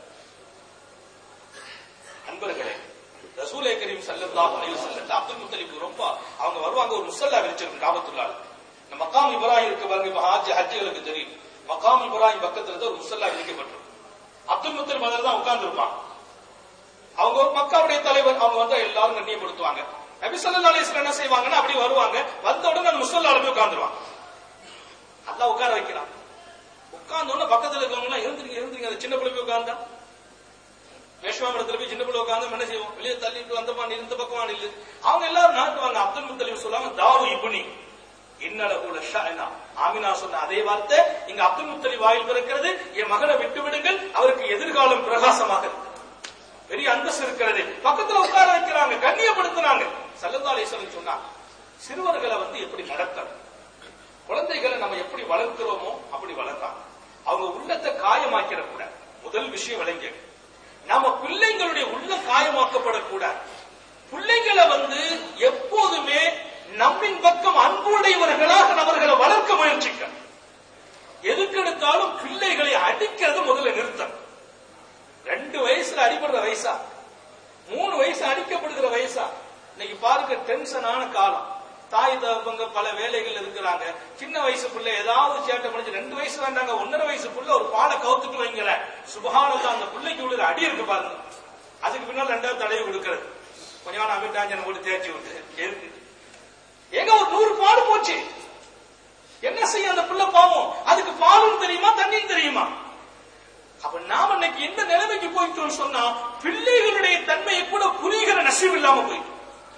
அன்பர்களே ரசூலே கரீம் ஸல்லல்லாஹு அலைஹி வஸல்லம் அப்துல் முத்தலிப் ரொம்ப அவங்க வருவாங்க ஒரு முசல்லா விரிச்சிருக்கு காபத்துள்ளால் இந்த மக்காம் இப்ராஹிம் இருக்கு பாருங்க இப்ப ஹாஜ் ஹஜ்ஜிகளுக்கு தெரியும் மக்காம் இப்ராஹிம் பக்கத்துல இருந்து ஒரு முசல்லா விரிக்கப்பட்டிருக்கும் அப்துல் முத்தலிப் அதில் தான் உட்கார்ந்து இருப்பான் அவங்க ஒரு மக்காவுடைய தலைவர் அவங்க வந்து எல்லாரும் கண்ணியப்படுத்துவாங்க நபி ஸல்லல்லாஹு அலைஹி வஸல்லம் என்ன செய்வாங்கன்னா அப்படி வருவாங்க வந்த உடனே அந்த முசல்லால போய் உட்கார்ந்துருவாங்க அல்லாஹ் உட்கார வைக்கிறான் உட்கார்ந்த உடனே பக்கத்துல இருக்கவங்க எல்லாம் எழுந்திருங்க எழுந்திருங்க அந்த சின்ன பிள்ளை போய் உட்கார்ந்தா வேஷ்வாமரத்துல போய் சின்ன பிள்ளை உட்கார்ந்து என்ன செய்வோம் வெளியே தள்ளிட்டு அந்த பாண்டி இந்த பக்கம் இல்ல அவங்க எல்லாரும் நாட்டுவாங்க அப்துல் முத்தலிப் சொல்லுவாங்க தாவு இப்னி இன்னல கூட ஷாயினா ஆமினா சொன்ன அதே வார்த்தை இங்க அப்துல் முத்தலிப் வாயில் பிறக்கிறது என் மகனை விட்டு விடுங்கள் அவருக்கு எதிர்காலம் பிரகாசமாக இருக்கு பெரிய அந்தஸ்து இருக்கிறது பக்கத்துல உட்கார வைக்கிறாங்க கண்ணியப்படுத்துறாங்க சல்லல்லா அலிஸ்வரன் சொன்னாங்க சிறுவர்களை வந்து எப்படி நடத்தணும் குழந்தைகளை நம்ம எப்படி வளர்க்கிறோமோ அப்படி வளர்றாங்க அவங்க உள்ளத்தை காயமாக்கிடக்கூடாது முதல் விஷயம் விளங்க நம்ம பிள்ளைங்களுடைய உள்ள காயமாக்கப்படக்கூடாது பிள்ளைங்களை வந்து எப்போதுமே நம்மின் பக்கம் அன்புடையவர்களாக அவர்களை வளர்க்க முயற்சிக்க எதுக்கெடுத்தாலும் பிள்ளைகளை அடிக்கிறது முதல்ல நிறுத்தம் ரெண்டு வயசுல அடிபடுற வயசா மூணு வயசு அடிக்கப்படுகிற வயசா இன்னைக்கு பாருங்க டென்ஷனான காலம் தாய் தகப்பங்க பல வேலைகள் இருக்கிறாங்க சின்ன வயசு பிள்ளை ஏதாவது சேட்டை முடிஞ்சு ரெண்டு வயசு வேண்டாங்க ஒன்னரை வயசு புள்ள ஒரு பாலை கவுத்துட்டு வைங்கள சுபகானந்தா அந்த பிள்ளைக்கு உள்ள அடி இருக்கு பாருங்க அதுக்கு பின்னால் ரெண்டாவது தடவை கொடுக்கறது கொஞ்சம் அமிட்டாஞ்சனை போட்டு தேய்ச்சி விட்டு எதுக்கு ஏங்க ஒரு நூறு பால் போச்சு என்ன செய்ய அந்த பிள்ளை பாவம் அதுக்கு பாலும் தெரியுமா தண்ணியும் தெரியுமா அப்ப நாம இன்னைக்கு எந்த நிலைமைக்கு போயிட்டோம் சொன்னா பிள்ளைகளுடைய தன்மையை கூட புரிகிற நசிவு இல்லாம போயிட்டோம்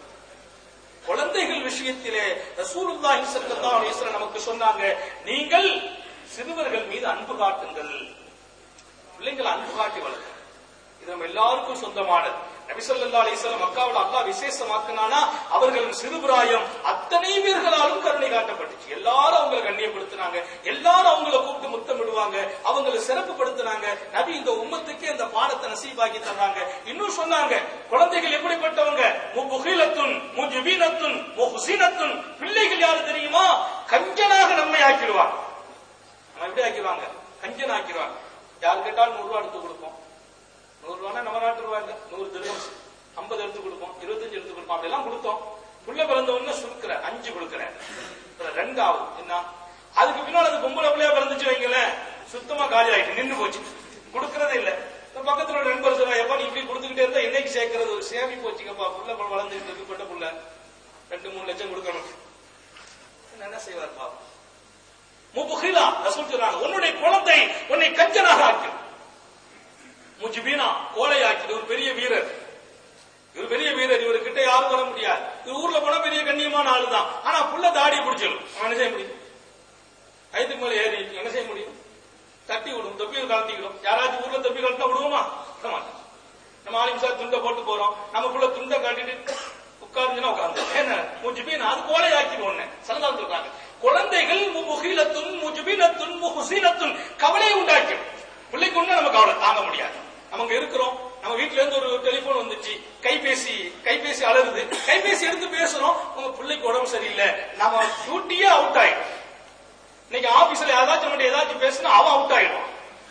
குழந்தைகள் விஷயத்திலே ரசூலுல்லாஹி ஸல்லல்லாஹு அலைஹி வஸல்லம் நமக்கு சொன்னாங்க நீங்கள் சிறுவர்கள் மீது அன்பு காட்டுங்கள் பிள்ளைகள் அன்பு காட்டி வளர்க்க இது நம்ம எல்லாருக்கும் சொந்தமானது நபி ஸல்லல்லாஹு அலைஹி வஸல்லம் மக்காவில் அல்லாஹ் விசேஷமாக்குனானா அவர்களின் சிறுபிராயம் அத்தனை பேர்களாலும் கருணை காட்டப்பட்டுச்சு எல்லாரும் அவங்களை கண்ணியப்படுத்தினாங்க எல்லாரும் அவங்கள கூப்பிட்டு முத்தமிடுவாங்க அவங்களை சிறப்புப்படுத்தினாங்க நபி இந்த உம்மத்துக்கே இந்த பாடத்தை நசீபாக்கி தந்தாங்க இன்னும் சொன்னாங்க குழந்தைகள் எப்படிப்பட்டவங்க முகிலத்துன் முஜுபீனத்துன் முஹ்சினத்துன் பிள்ளைகள் யாரு தெரியுமா கஞ்சனாக நம்மை ஆக்கிடுவாங்க நம்ம எப்படி ஆக்கிடுவாங்க கஞ்சன் ஆக்கிடுவாங்க யார் கேட்டாலும் நூறு ரூபா எடுத்து கொடுப்போம் நூறு ரூபானா நம்ம நாட்டு ரூபாய் இல்ல நூறு திருகம் ஐம்பது எடுத்து கொடுப்போம் இருபத்தஞ்சு எடுத்து கொடுப்போம் அப்படியெல்லாம் கொடுத்தோம் புள்ள பிறந்த உடனே சுருக்கிற அஞ்சு கொடுக்குறேன் ரெண்டாவது என்ன அதுக்கு பின்னால் அது பொம்பளை பிள்ளையா பிறந்துச்சு வைங்களேன் சுத்தமா காலி ஆயிட்டு நின்னு போச்சு கொடுக்கறதே இல்ல இந்த பக்கத்துல ஒரு நண்பர் சொல்றா எப்பா நீ இப்படி கொடுத்துக்கிட்டே இருந்தா என்னைக்கு சேர்க்கறது ஒரு சேமிப்பு வச்சுக்கப்பா புள்ள பழம் வளர்ந்துட்டு இருக்கு பெட்ட புள்ள ரெண்டு மூணு லட்சம் கொடுக்கணும் என்ன செய்வார் பாவம் முபுகிலா ரசூல் சொல்றாங்க உன்னுடைய குழந்தை உன்னை கஞ்சனாக ஆக்கும் முஜிபீனா கோலையாக்கிட்டு ஒரு பெரிய வீரர் இவர் பெரிய வீரர் இவர்கிட்ட யாரும் வர முடியாது இவர் ஊர்ல போனா பெரிய கண்ணியமான ஆளு தான் ஆனா புள்ள தாடி பிடிச்சிடும் அவன் என்ன செய்ய முடியும் ஐத்துக்கு மேல ஏறி என்ன செய்ய முடியும் தட்டி விடும் தொப்பியை கலட்டிக்கிடும் யாராச்சும் ஊர்ல தொப்பி கலட்டா விடுவோமா விட மாட்டோம் நம்ம ஆலிம் சார் துண்டை போட்டு போறோம் நம்ம புள்ள துண்டை காட்டிட்டு உட்கார்ந்துன்னா உட்கார்ந்து என்ன முஜிபீன் அது கோலையாக்கிடும் ஒண்ணு சலதால் சொல்றாங்க குழந்தைகள் முகிலத்துன் முஜிபீனத்துன் முஹுசீனத்துன் கவலையை உண்டாக்கிடும் பிள்ளைக்கு ஒண்ணு நம்ம கவலை தாங்க முடியாது நமக்கு இருக்கிறோம் நம்ம வீட்ல இருந்து ஒரு டெலிபோன் வந்துச்சு கைபேசி கைபேசி அலறுது கைபேசி எடுத்து பேசுறோம் உங்க பிள்ளைக்கு உடம்பு சரியில்லை நம்ம டியூட்டியே அவுட் ஆயிடும் இன்னைக்கு ஆபீஸ்ல ஏதாச்சும் நம்ம ஏதாச்சும் பேசினா அவன் அவுட் ஆயிடும்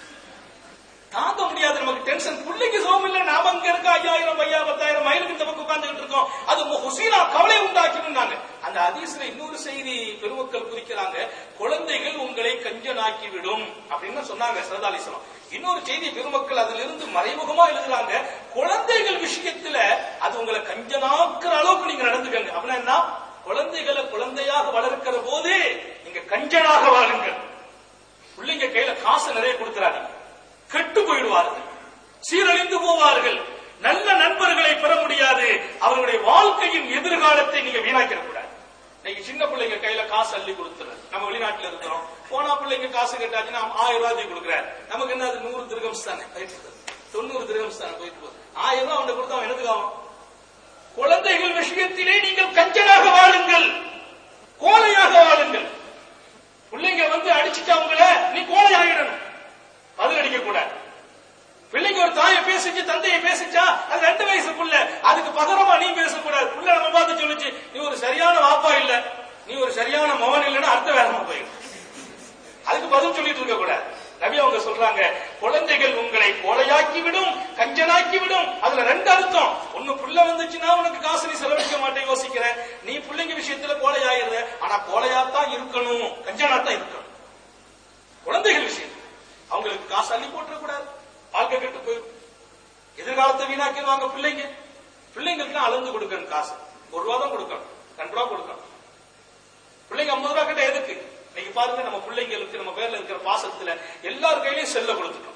தாங்க முடியாது நமக்கு டென்ஷன் பிள்ளைக்கு சோகம் இல்ல நாம அங்க இருக்க ஐயாயிரம் ஐயா பத்தாயிரம் மைலுக்கு இந்த பக்கம் உட்கார்ந்துட்டு இருக்கோம் அது ஹுசீனா கவலை உண்டாக்கினாங்க அந்த அதிசல இன்னொரு செய்தி பெருமக்கள் குறிக்கிறாங்க குழந்தைகள் உங்களை கஞ்சனாக்கி விடும் அப்படின்னு சொன்னாங்க சரதாலிசனம் இன்னொரு செய்தி பெருமக்கள் அதிலிருந்து மறைமுகமா எழுதுறாங்க குழந்தைகள் விஷயத்துல அது உங்களை கஞ்சனாக்குற அளவுக்கு நீங்க நடந்துக்கங்க அப்படின்னா என்ன குழந்தைகளை குழந்தையாக வளர்க்கிற போது நீங்க கஞ்சனாக வாழுங்கள் பிள்ளைங்க கையில காசு நிறைய கொடுத்துறாதீங்க கெட்டு போயிடுவார்கள் சீரழிந்து போவார்கள் நல்ல நண்பர்களை பெற முடியாது அவர்களுடைய வாழ்க்கையின் எதிர்காலத்தை நீங்க வீணாக்கிடக்கூடாது இன்னைக்கு சின்ன பிள்ளைங்க கையில காசு அள்ளி கொடுத்துரு நம்ம வெளிநாட்டுல இருக்கிறோம் போனா பிள்ளைங்க காசு கேட்டாச்சுன்னா ஆயிரம் ரூபாய் கொடுக்குறாரு நமக்கு என்ன அது நூறு திருகம்ஸ் தானே தொண்ணூறு திருகம்ஸ் தானே போயிட்டு போகுது ஆயிரம் ரூபாய் அவனை கொடுத்தா அவன் எனக்கு ஆகும் குழந்தைகள் விஷயத்திலே நீங்கள் கஞ்சனாக வாழுங்கள் கோலையாக வாழுங்கள் பிள்ளைங்க வந்து அடிச்சுட்டு அவங்கள நீ கோலை ஆகிடணும் பதில் அடிக்க கூடாது பிள்ளைங்க ஒரு தாயை பேசிச்சு தந்தையை பேசிச்சா அது ரெண்டு வயசு புள்ள அதுக்கு பகரமா நீ பேசக்கூடாது புள்ள நம்ம பார்த்து சொல்லுச்சு நீ ஒரு சரியான வாப்பா இல்ல நீ ஒரு சரியான மகன் இல்லைன்னா அடுத்த வேகமா போயிடும் அதுக்கு பதில் சொல்லிட்டு இருக்க கூடாது ரவி அவங்க சொல்றாங்க குழந்தைகள் உங்களை கோலையாக்கி விடும் கஞ்சனாக்கி விடும் அதுல ரெண்டு அர்த்தம் ஒண்ணு புள்ள வந்துச்சுன்னா உனக்கு காசு நீ செலவழிக்க மாட்டேன் யோசிக்கிற நீ பிள்ளைங்க விஷயத்துல கோலையாயிருத ஆனா கோலையாத்தான் இருக்கணும் கஞ்சனாத்தான் இருக்கணும் குழந்தைகள் விஷயம் அவங்களுக்கு காசு அள்ளி போட்டுறக்கூடாது வாழ்க்கை கெட்டு போயிடும் எதிர்காலத்தை வீணாக்கிடுவாங்க பிள்ளைங்க பிள்ளைங்களுக்கு அளந்து கொடுக்கணும் காசு ஒரு ரூபா தான் கொடுக்கணும் ரெண்டு ரூபா கொடுக்கணும் பிள்ளைங்க ஐம்பது ரூபா கிட்ட எதுக்கு நீங்க பாருங்க நம்ம பிள்ளைங்களுக்கு நம்ம பேர்ல இருக்கிற பாசத்துல எல்லார் கையிலயும் செல்ல கொடுத்துட்டோம்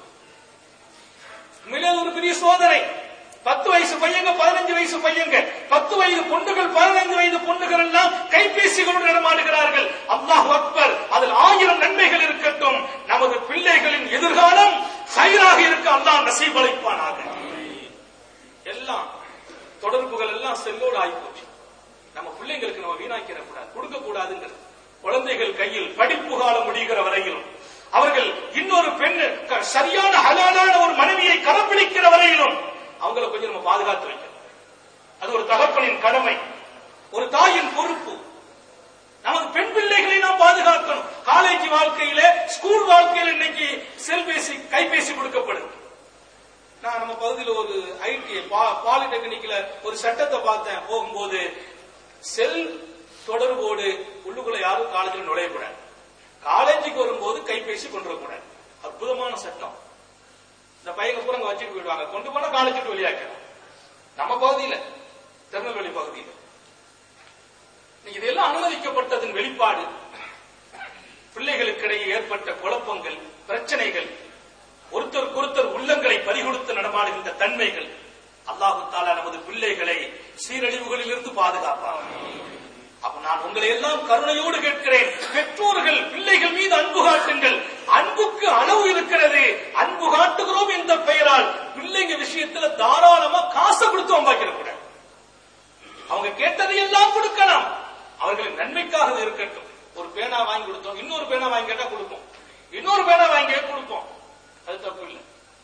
உண்மையிலே அது ஒரு பெரிய சோதனை பத்து வயசு பையங்க பதினஞ்சு வயசு பையங்க பத்து வயது பொண்ணுகள் பதினைந்து வயது பொண்ணுகள் எல்லாம் கைபேசிகளோடு நடமாடுகிறார்கள் அல்லாஹ் அக்பர் அதில் ஆயிரம் நன்மைகள் இருக்கட்டும் நமது பிள்ளைகளின் எதிர்காலம் சைராக இருக்க அல்லாஹ் நசீபளிப்பானாக எல்லாம் தொடர்புகள் எல்லாம் செல்லோடு ஆகிப்போச்சு நம்ம பிள்ளைங்களுக்கு நம்ம வீணாக்கிடக்கூடாது கொடுக்க கூடாதுங்கிறது குழந்தைகள் கையில் படிப்பு காலம் முடிகிற வரையிலும் அவர்கள் இன்னொரு பெண் க- சரியான ஹலாலான ஒரு மனைவியை கரப்பிடிக்கிற வரையிலும் அவங்களை கொஞ்சம் நம்ம பாதுகாத்து வைக்கணும் அது ஒரு தகப்பனின் கடமை ஒரு தாயின் பொறுப்பு நமது பெண் பிள்ளைகளை நாம் பாதுகாக்கணும் காலேஜ் வாழ்க்கையில ஸ்கூல் வாழ்க்கையில இன்னைக்கு செல்பேசி கைபேசி கொடுக்கப்படுது நான் நம்ம பகுதியில் ஒரு ஐடி பாலிடெக்னிக்ல ஒரு சட்டத்தை பார்த்தேன் போகும்போது செல் தொடர்போடு உள்ளுக்குள்ள யாரும் காலேஜில் நுழையக்கூடாது காலேஜுக்கு வரும்போது கைபேசி கொண்டு வரக்கூடாது அற்புதமான சட்டம் இந்த பையங்க பூரா அங்க வச்சுட்டு போயிடுவாங்க கொண்டு போனா காலேஜுக்கு வெளியாக்கலாம் நம்ம பகுதியில திருநெல்வேலி பகுதியில் இதெல்லாம் அனுமதிக்கப்பட்டதன் வெளிப்பாடு பிள்ளைகளுக்கிடையே ஏற்பட்ட குழப்பங்கள் பிரச்சனைகள் ஒருத்தருக்கு ஒருத்தர் உள்ளங்களை பறிகொடுத்து நடமாடுகின்ற தன்மைகள் அல்லாஹு தாலா நமது பிள்ளைகளை சீரழிவுகளில் இருந்து பாதுகாப்பார் அப்ப நான் உங்களை எல்லாம் கருணையோடு கேட்கிறேன் பெற்றோர்கள் பிள்ளைகள் மீது அன்பு காட்டுங்கள் அன்புக்கு அளவு இருக்கிறது அன்பு காட்டுகிறோம் என்ற பெயரால் பிள்ளைங்க விஷயத்துல தாராளமா காசை கொடுத்து வம்பாக்கிடக்கூடாது அவங்க கேட்டதை எல்லாம் கொடுக்கலாம் அவர்களின் நன்மைக்காக அது இருக்கட்டும் ஒரு பேனா வாங்கி கொடுத்தோம் இன்னொரு பேனா வாங்கி கேட்டா கொடுப்போம் இன்னொரு பேனா வாங்கி கேட்டா கொடுப்போம் அது தப்பு இல்லை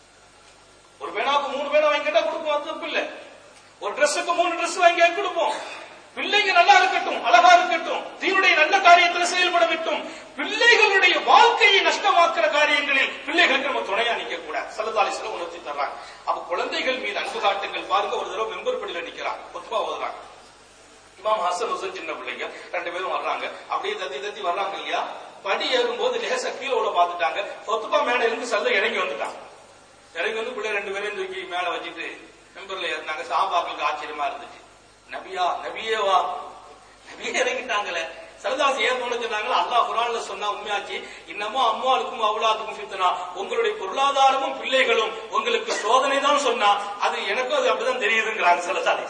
ஒரு பேனாவுக்கு மூணு பேனா வாங்கி கேட்டா கொடுப்போம் அது தப்பு இல்லை ஒரு ட்ரெஸ்ஸுக்கு மூணு Dress வாங்கி கேட்டா கொடுப்போம் பிள்ளைங்க நல்லா இருக்கட்டும் அழகா இருக்கட்டும் தீனுடைய நல்ல காரியத்தில் செயல்பட விட்டும் பிள்ளைகளுடைய வாழ்க்கையை நஷ்டமாக்குற காரியங்களில் பிள்ளைகளுக்கு நம்ம துணையா நிக்க கூடாது சல்லதாலிசில உணர்த்தி தர்றாங்க அப்ப குழந்தைகள் மீது அன்பு காட்டுங்கள் பாருங்க ஒரு தடவை மெம்பர் படியில நிக்கிறாங்க கொத்துவா ஓதுறாங்க இமாம் ஹசன் ஹுசன் சின்ன பிள்ளைங்க ரெண்டு பேரும் வர்றாங்க அப்படியே தத்தி தத்தி வர்றாங்க இல்லையா படி ஏறும்போது லேசா கீழே விட பாத்துட்டாங்க சொத்துப்பா மேல இருந்து சல்ல இறங்கி வந்துட்டாங்க இறங்கி வந்து பிள்ளை ரெண்டு பேரையும் தூக்கி மேல வச்சுட்டு மெம்பர்ல ஏறினாங்க சாபாக்களுக்கு ஆச்சரியமா இருந்துச்சு நபியா நபியேவா நபியே இறங்கிட்டாங்களே சரதாசி ஏன் போன சொன்னாங்களா அல்லாஹ் குரான்ல சொன்னா உண்மையாச்சு இன்னமும் அம்மாளுக்கும் அவ்வளாத்துக்கும் ஃபித்னா உங்களுடைய பொருளாதாரமும் பிள்ளைகளும் உங்களுக்கு சோதனை தான் சொன்னா அது எனக்கும் அது அப்படிதான் தெரியுதுங்கிறாங்க சரதாசி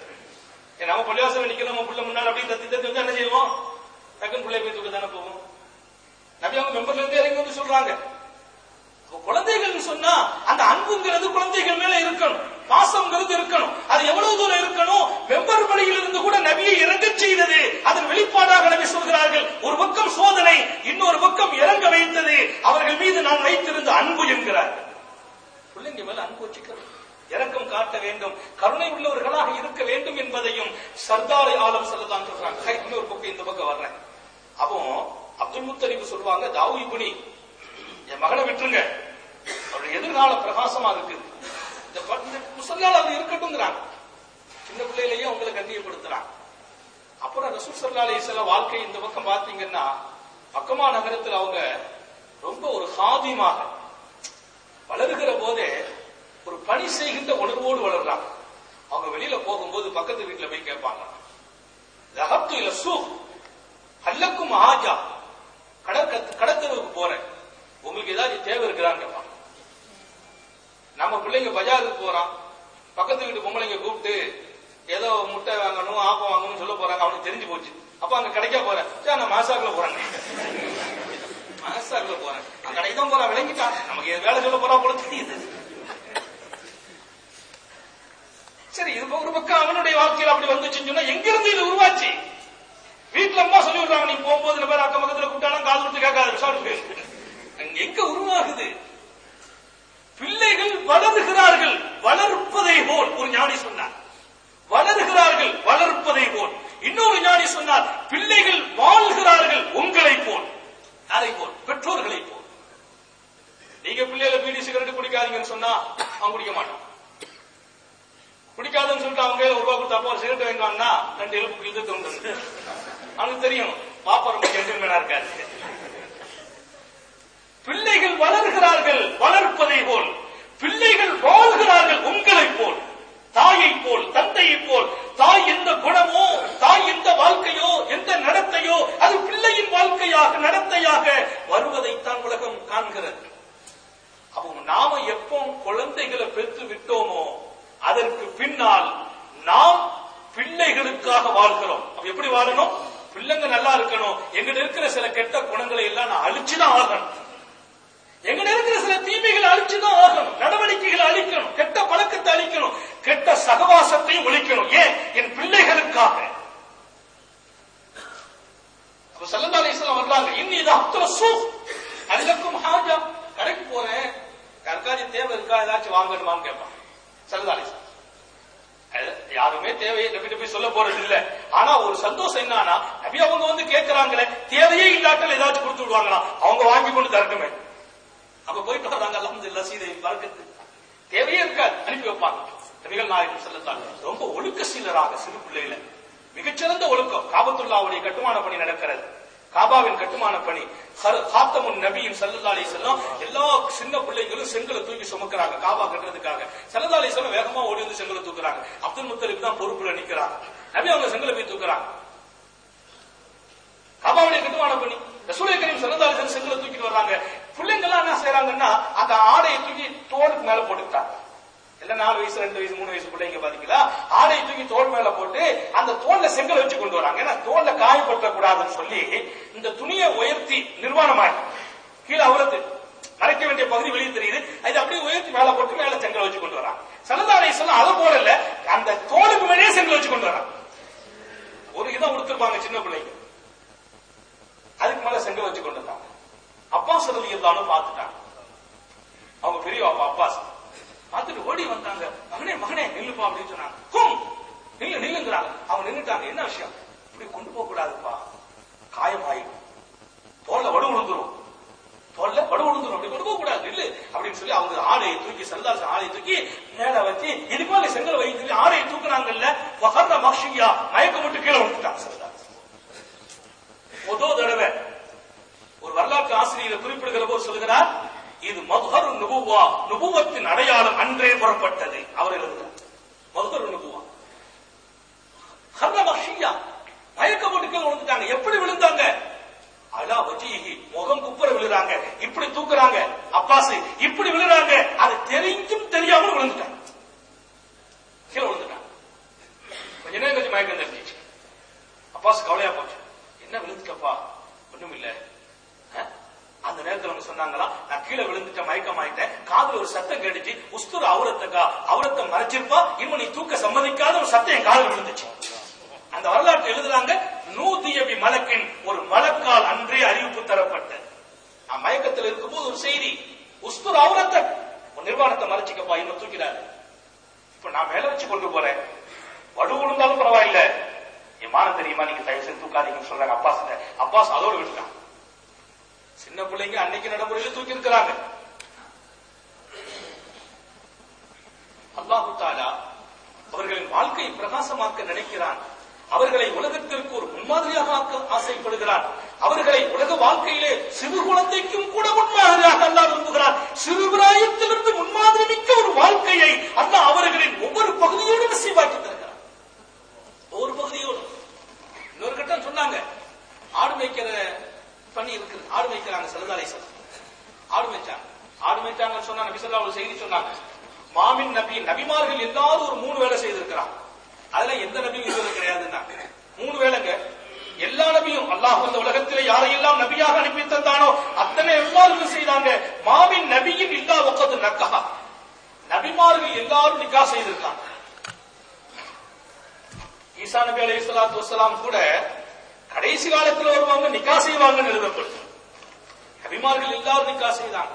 ஏன் நம்ம பள்ளிவாசல் நிக்கிற நம்ம புள்ள முன்னாடி அப்படியே தத்தி தத்தி வந்து என்ன செய்வோம் டக்குன்னு பிள்ளை போய் தூக்க தானே போவோம் நபி அவங்க மெம்பர்ல இருந்து இறங்கி வந்து சொல்றாங்க அப்ப குழந்தைகள்னு சொன்னா அந்த அன்புங்கிறது குழந்தைகள் மேல இருக்கணும் பாசம்ங்கிறது இருக்கணும் அது எவ்வளவு தூரம் இருக்கணும் மெம்பர் பணியில் இருந்து கூட நபியை இறங்கச் செய்தது அதன் வெளிப்பாடாக நபி சொல்கிறார்கள் ஒரு பக்கம் சோதனை இன்னொரு பக்கம் இறங்க வைத்தது அவர்கள் மீது நான் வைத்திருந்த அன்பு என்கிறார்கள் பிள்ளைங்க மேல அன்பு வச்சுக்கிறது இரக்கம் காட்ட வேண்டும் கருணை உள்ளவர்களாக இருக்க வேண்டும் என்பதையும் சர்தார் ஆலம் சொல்லதான் சொல்றாங்க ஹை, இன்னொரு பக்கம் இந்த பக்கம் வர்றேன் அப்போ அப்துல் முத்தலிப் சொல்லுவாங்க தாவூ இப்னி என் மகனை விட்டுருங்க அவருடைய எதிர்கால பிரகாசமா இருக்குது இந்த ப- இந்த முசல்லால் அவர் இருக்கட்டும்ங்கிறாங்க சின்ன பிள்ளையிலேயே உங்களை கண்ணியப்படுத்துறாங்க அப்புறம் ரசூல் சல்லா அலிஸ்லாம் வாழ்க்கை இந்த பக்கம் பாத்தீங்கன்னா பக்கமா நகரத்தில் அவங்க ரொம்ப ஒரு சாதியமாக வளருகிற போதே ஒரு பணி செய்கின்ற உணர்வோடு வளர்றாங்க அவங்க வெளியில போகும்போது பக்கத்து வீட்டுல போய் கேட்பாங்க ரஹப்து இல்ல சூ அல்லக்கும் ஆஜா கடற்க கடத்தலுக்கு போறேன் உங்களுக்கு ஏதாச்சும் தேவை இருக்கிறான்னு கேட்பாங்க நம்ம பிள்ளைங்க பஜாருக்கு போறான் பக்கத்து வீட்டு பொம்பளைங்க கூப்பிட்டு ஏதோ முட்டை வாங்கணும் ஆப்பம் வாங்கணும்னு சொல்ல போறாங்க அவனுக்கு தெரிஞ்சு போச்சு அப்ப அங்க கிடைக்க போறேன் சரி நான் மாசாக்குல போறேன் மாசாக்குல போறேன் அங்க கடைக்கு தான் போறான் விளங்கிட்டான் நமக்கு எது வேலை சொல்ல போறா போல தெரியுது சரி இது ஒரு பக்கம் அவனுடைய வாழ்க்கையில் அப்படி வந்துச்சுன்னு சொன்னா எங்கிருந்து இது உருவாச்சு வீட்டுல அம்மா சொல்லி விடுறாங்க நீ போகும்போது இந்த மாதிரி அக்கம் பக்கத்துல கூப்பிட்டாலும் கால் கொடுத்து கேட்காது சாப்பிட்டு அங்க எங்க உருவாகுது பிள்ளைகள் வளருகிறார்கள் வளர்ப்பதை போல் ஒரு ஞானி சொன்னார் வளருகிறார்கள் வளர்ப்பதை போல் இன்னொரு ஞானி சொன்னார் பிள்ளைகள் வாழ்கிறார்கள் உங்களை போல் அதை போல் பெற்றோர்களை போல் நீங்க பிள்ளைகளை பீடி சிகரெட் குடிக்காதீங்கன்னு சொன்னா அவன் குடிக்க மாட்டான் குடிக்காதுன்னு சொல்லிட்டு அவங்க கையில ஒரு ரூபா கொடுத்தா அப்போ ஒரு சிகரெட் வாங்கினான்னா ரெண்டு எலும்பு இது தோன்று அவனுக்கு தெரியும் பாப்பா ரொம்ப ஜென்டில்மேனா இருக்காரு பிள்ளைகள் வளர்கிறார்கள் வளர்ப்பதை போல் பிள்ளைகள் வாழ்கிறார்கள் உங்களைப் போல் தாயை போல் தந்தையை போல் தாய் எந்த குணமோ தாய் எந்த வாழ்க்கையோ எந்த நடத்தையோ அது பிள்ளையின் வாழ்க்கையாக நடத்தையாக வருவதைத்தான் உலகம் காண்கிறது அப்போ நாம எப்போ குழந்தைகளை பெற்று விட்டோமோ அதற்கு பின்னால் நாம் பிள்ளைகளுக்காக வாழ்கிறோம் அப்ப எப்படி வாழணும் பிள்ளைங்க நல்லா இருக்கணும் எங்கிட்ட இருக்கிற சில கெட்ட குணங்களை எல்லாம் நான் அழிச்சுதான் ஆகணும் எங்கிட்ட இருக்கிற சில தீமைகளை அழிச்சுதான் ஆகணும் நடவடிக்கைகளை அழிக்கணும் கெட்ட பழக்கத்தை அழிக்கணும் கெட்ட சகவாசத்தையும் ஒழிக்கணும் ஏன் என் பிள்ளைகளுக்காக அப்ப சல்லல்லா அலிஸ்லாம் வர்றாங்க இன்னி இது அப்துல் சூப் அதுக்கும் ஹாஜா கடைக்கு போறேன் யாருக்காச்சும் தேவை இருக்கா ஏதாச்சும் வாங்கணுமான்னு கேட்பான் சரதாலி அது யாருமே தேவையை நபி நபி சொல்ல போறது இல்ல ஆனா ஒரு சந்தோஷம் என்னன்னா நபி அவங்க வந்து கேட்கறாங்களே தேவையே இல்லாட்டல் ஏதாச்சும் கொடுத்து விடுவாங்களா அவங்க வாங்கி கொண்டு தரட்டுமே அப்ப போயிட்டு வர்றாங்க அலமதுல்லா சீதை பறக்கத்து தேவையே இருக்காது அனுப்பி வைப்பாங்க நபிகள் நாயகம் செல்லத்தான் ரொம்ப ஒழுக்க சீலராக சிறு பிள்ளையில மிகச்சிறந்த ஒழுக்கம் காபத்துல்லாவுடைய கட்டுமான பணி நடக்கிறது காபாவின் கட்டுமான பணி காத்தமுன் நபியின் சல்லல்லா அலி செல்லம் எல்லா சின்ன பிள்ளைங்களும் செங்கலை தூக்கி சுமக்கிறாங்க காபா கட்டுறதுக்காக சல்லல்லா அலி செல்லம் வேகமா ஓடி வந்து செங்கலை தூக்குறாங்க அப்துல் முத்தலிப் தான் பொறுப்புல நிக்கிறாங்க நபி அவங்க செங்கலை போய் தூக்குறாங்க காபாவுடைய கட்டுமான பணி ரசூலை கரீம் சல்லல்லா அலி செங்கலை தூக்கிட்டு வர்றாங்க பிள்ளைங்க எல்லாம் என்ன செய்யறாங்கன்னா அந்த ஆடையை தூக்கி தோலுக்கு மேல போட்டுக்கிட்டாங்க இல்ல நாலு வயசு ரெண்டு வயசு மூணு வயசு பிள்ளைங்க பாத்தீங்களா ஆடை தூக்கி தோல் மேல போட்டு அந்த தோல்ல செங்கல் வச்சு கொண்டு வராங்க ஏன்னா தோல்ல காயப்படுத்த கூடாதுன்னு சொல்லி இந்த துணியை உயர்த்தி நிர்வாணமாய் கீழே அவரத்து மறைக்க வேண்டிய பகுதி வெளியே தெரியுது அது அப்படியே உயர்த்தி மேல போட்டு மேல செங்கல் வச்சு கொண்டு வராங்க சலதாரை சொல்ல அது போல இல்ல அந்த தோலுக்கு மேலே செங்கல் வச்சு கொண்டு வராங்க ஒரு இடம் கொடுத்துருப்பாங்க சின்ன பிள்ளைங்க அதுக்கு மேல செங்கல் வச்சு கொண்டு வந்தாங்க அப்பா சொல்லி இருந்தாலும் பார்த்துட்டாங்க அவங்க பெரிய அப்பா அப்பாஸ் பார்த்துட்டு ஓடி வந்தாங்க மகனே மகனே நில்லுப்பா அப்படின்னு சொன்னாங்க ஹும் நில்லு நில்லுங்கிறாங்க அவங்க நின்னுட்டாங்க என்ன விஷயம் இப்படி கொண்டு போக கூடாதுப்பா காயமாயிடும் தோல்ல வடு விழுந்துரும் தோல்ல வடு விழுந்துரும் அப்படி கொண்டு போக கூடாது நில்லு அப்படின்னு சொல்லி அவங்க ஆடையை தூக்கி சல்லாச ஆடையை தூக்கி மேல வச்சு இதுக்கு மேல செங்கல் வைத்து சொல்லி ஆடையை தூக்குறாங்கல்ல வகர்ற மக்ஷியா மயக்கம் விட்டு கீழே விட்டுட்டாங்க சல்லாஸ் முதல் தடவை ஒரு வரலாற்று ஆசிரியர் குறிப்பிடுகிற போது சொல்லுகிறார் இது மதுஹரு நுபுவா நுபுவத்தின் அடையாளம் அன்றே புறப்பட்டது அவர் எழுதுகிறார் மதுஹரு நுபுவா ஹர்ர மஹியா மயக்க போட்டுக்கள் விழுந்துட்டாங்க எப்படி விழுந்தாங்க அலா வஜிஹி முகம் குப்புற விழுறாங்க இப்படி தூக்குறாங்க அப்பாஸ் இப்படி விழுறாங்க அது தெரிஞ்சும் தெரியாமல் விழுந்துட்டாங்க கீழே விழுந்துட்டாங்க கொஞ்ச நேரம் கொஞ்சம் மயக்கம் தெரிஞ்சிச்சு அப்பாஸ் கவலையா போச்சு என்ன விழுந்துட்டப்பா ஒண்ணும் இல்ல அந்த நேரத்துல அவங்க சொன்னாங்களா நான் கீழே விழுந்துட்டேன் மயக்கம் ஆயிட்டேன் காதுல ஒரு சத்தம் கேட்டுச்சு உஸ்துர அவரத்தக்கா அவரத்தை மறைச்சிருப்பா இவன் நீ தூக்க சம்மதிக்காத ஒரு சத்தம் என் காதுல விழுந்துச்சு அந்த வரலாற்று எழுதுறாங்க நூதியபி மலக்கின் ஒரு மலக்கால் அன்றே அறிவிப்பு தரப்பட்டது மயக்கத்தில் இருக்கும்போது ஒரு செய்தி உஸ்துர அவரத்தை நிர்வாணத்தை மறைச்சிக்கப்பா இவன் தூக்கிறாரு இப்ப நான் மேல வச்சு கொண்டு போறேன் வடு விழுந்தாலும் பரவாயில்ல என் மானம் தெரியுமா நீங்க தயவு செய்து தூக்காதீங்கன்னு சொல்றாங்க அப்பாஸ் அப்பாஸ் அதோடு விட்டுட்டான் சின்ன பிள்ளைங்க அன்னைக்கு நடைமுறையில தூக்கி இருக்கிறாங்க அல்லாஹு தாலா அவர்களின் வாழ்க்கையை பிரகாசமாக்க நினைக்கிறான் அவர்களை உலகத்திற்கு ஒரு முன்மாதிரியாக ஆக்க ஆசைப்படுகிறான் அவர்களை உலக வாழ்க்கையிலே சிறு குழந்தைக்கும் கூட முன்மாதிரியாக அல்லா விரும்புகிறான் சிறுபிராயத்திலிருந்து முன்மாதிரி மிக்க ஒரு வாழ்க்கையை அல்லா அவர்களின் ஒவ்வொரு பகுதியோடு நசீவாக்கி தருகிறான் ஒவ்வொரு பகுதியோடு இன்னொரு கட்டம் சொன்னாங்க ஆடு மேய்க்கிற பணி இருக்குது ஆடு மேய்க்கிறாங்க சரதாலை சார் ஆடு மேய்ச்சாங்க ஆடு மேய்ச்சாங்கன்னு சொன்னா நபி சொல்லா ஒரு செய்தி சொன்னாங்க மாமின் நபி நபிமார்கள் எல்லாரும் ஒரு மூணு வேலை செய்திருக்கிறான் அதுல எந்த நபியும் இதுவரை கிடையாதுன்னா மூணு வேலைங்க எல்லா நபியும் அல்லாஹ் இந்த உலகத்திலே யாரையெல்லாம் நபியாக அனுப்பி தந்தானோ அத்தனை எல்லாரும் செய்தாங்க மாமின் நபியின் இல்லா ஒக்கது நக்கா நபிமார்கள் எல்லாரும் நிக்கா செய்திருக்காங்க ஈசா நபி அலி சலாத்து வசலாம் கூட கடைசி காலத்துல வருவாங்க நிக்கா செய்வாங்கன்னு எழுதப்படுது நபிமார்கள் எல்லாரும் நிக்கா செய்தாங்க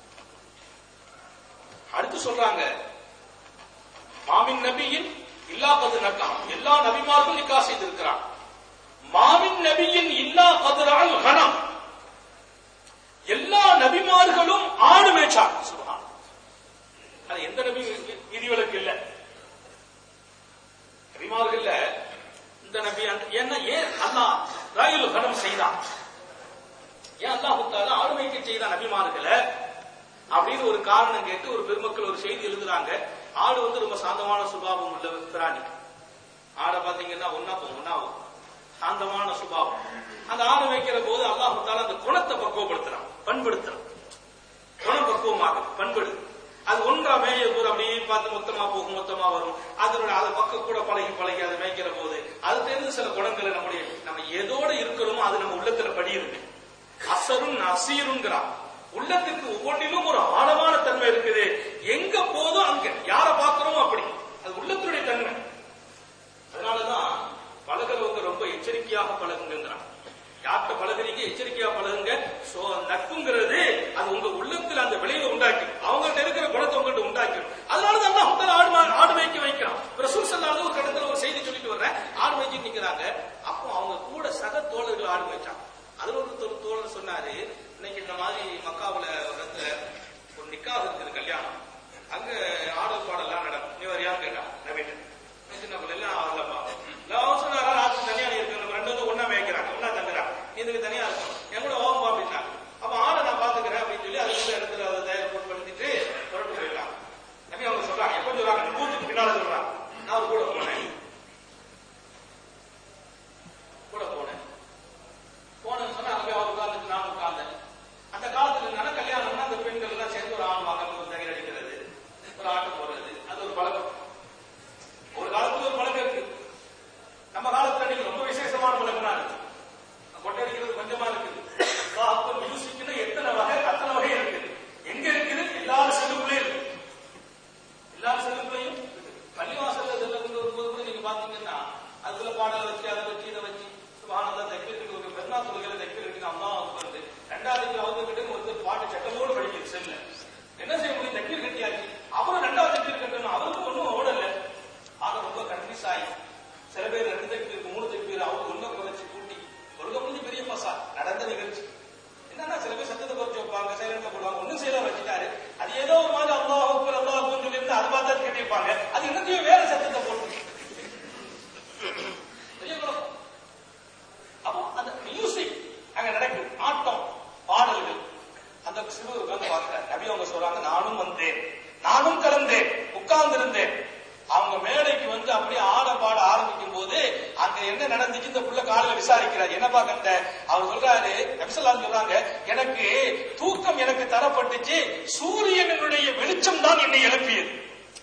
அடுத்து சொல்றாங்க மாமின் நபியின் இல்லா கது நக்கா எல்லா நபிமார்களும் நிக்கா செய்திருக்கிறான் மாமின் நபியின் இல்லா கதுரால் கணம் எல்லா நபிமார்களும் ஆடு மேய்ச்சாங்க சுபஹான் அது எந்த நபி விதிவிலக்கு இல்ல நபிமார்கள்ல இந்த நபி என்ன ஏன் அல்லாஹ் ராயுல் கணம் செய்தான் ஏன் அல்லாஹ் தாலா ஆடு மேய்க்க செய்தான் நபிமார்களை அப்படின்னு ஒரு காரணம் கேட்டு ஒரு பெருமக்கள் ஒரு செய்தி எழுதுறாங்க ஆடு வந்து ரொம்ப சாந்தமான சுபாவம் உள்ள பிராணி ஆடை பாத்தீங்கன்னா ஒன்னா போகும் ஒன்னா சாந்தமான சுபாவம் அந்த ஆடு வைக்கிற போது அல்லாஹால அந்த குணத்தை பக்குவப்படுத்துறான் பண்படுத்துறான் குணம் பக்குவமாக பண்படு அது ஒன்றா மேய போது அப்படியே பார்த்து மொத்தமா போகும் மொத்தமா வரும் அதனோட அதை பக்கம் கூட பழகி பழகி அதை மேய்க்கிற போது அது தெரிந்து சில குணங்களை நம்முடைய நம்ம எதோட இருக்கிறோமோ அது நம்ம உள்ளத்துல படி இருக்கு அசரும் அசீருங்கிறான் உள்ளத்துக்கு ஒவ்வொன்றிலும் ஒரு ஆழமான தன்மை இருக்குது எங்க போதும் அங்க யார பாக்குறோமோ அப்படி அது உள்ளத்தினுடைய தன்மை அதனாலதான் பழகிறவங்க ரொம்ப எச்சரிக்கையாக பழகுங்கிறான் யார்கிட்ட பழகுறீங்க எச்சரிக்கையா பழகுங்க சோ நட்புங்கிறது பாத்தீங்கன்னா அதுல பாடலை வச்சு அதை வச்சு இதை வச்சு சுபானந்தா தைக்கல் கட்டி ஒரு பெருநா தொழுகையில தைக்கல் கட்டி அம்மா வந்து ரெண்டாவது கிலோ அவங்க கிட்ட ஒருத்தர் பாட்டு சட்டமோடு படிக்குது செல்ல என்ன செய்ய முடியும் தைக்கல் கட்டியாச்சு அவரும் ரெண்டாவது தைக்கல் கட்டணும் அவருக்கு ஒண்ணும் ஓடல ஆக ரொம்ப கன்ஃபியூஸ் ஆகி சில பேர் ரெண்டு தைக்கு மூணு தைக்கு அவங்க ஒண்ணு குறைச்சு கூட்டி ஒழுங்க முடிஞ்சு பெரிய பசா நடந்த நிகழ்ச்சி என்னன்னா சில பேர் சத்தத்தை குறைச்சு வைப்பாங்க சைலண்ட்ல போடுவாங்க ஒண்ணும் செய்யலாம் வச்சுட்டாரு அது ஏதோ ஒரு மாதிரி அல்லாஹ் அக்பர் அல்லாஹ் அக்பர் சொல்லி இருந்து அது பார்த்தா கட்டியிருப்பாங்க அது என்னத்தையும் வேற சத்தத்தை போட்டு பெரிய குழப்பம். அப்போ அந்த மியூசிக் அங்க நடக்குது ஆட்டம் பாடல்கள் அந்த சிறுவர் உட்கார்ந்து பார்க்கிறார் நபி அவங்க சொல்றாங்க நானும் வந்தேன் நானும் கலந்தேன் உட்கார்ந்து இருந்தேன் அவங்க மேடைக்கு வந்து அப்படியே ஆட பாட ஆரம்பிக்கும் போது அங்க என்ன நடந்துச்சு இந்த புள்ள காலையில விசாரிக்கிறார் என்னப்பா கண்ட அவர் சொல்றாரு நபிசல்லாம் சொல்றாங்க எனக்கு தூக்கம் எனக்கு தரப்பட்டுச்சு சூரியனுடைய வெளிச்சம் தான் என்னை எழுப்பியது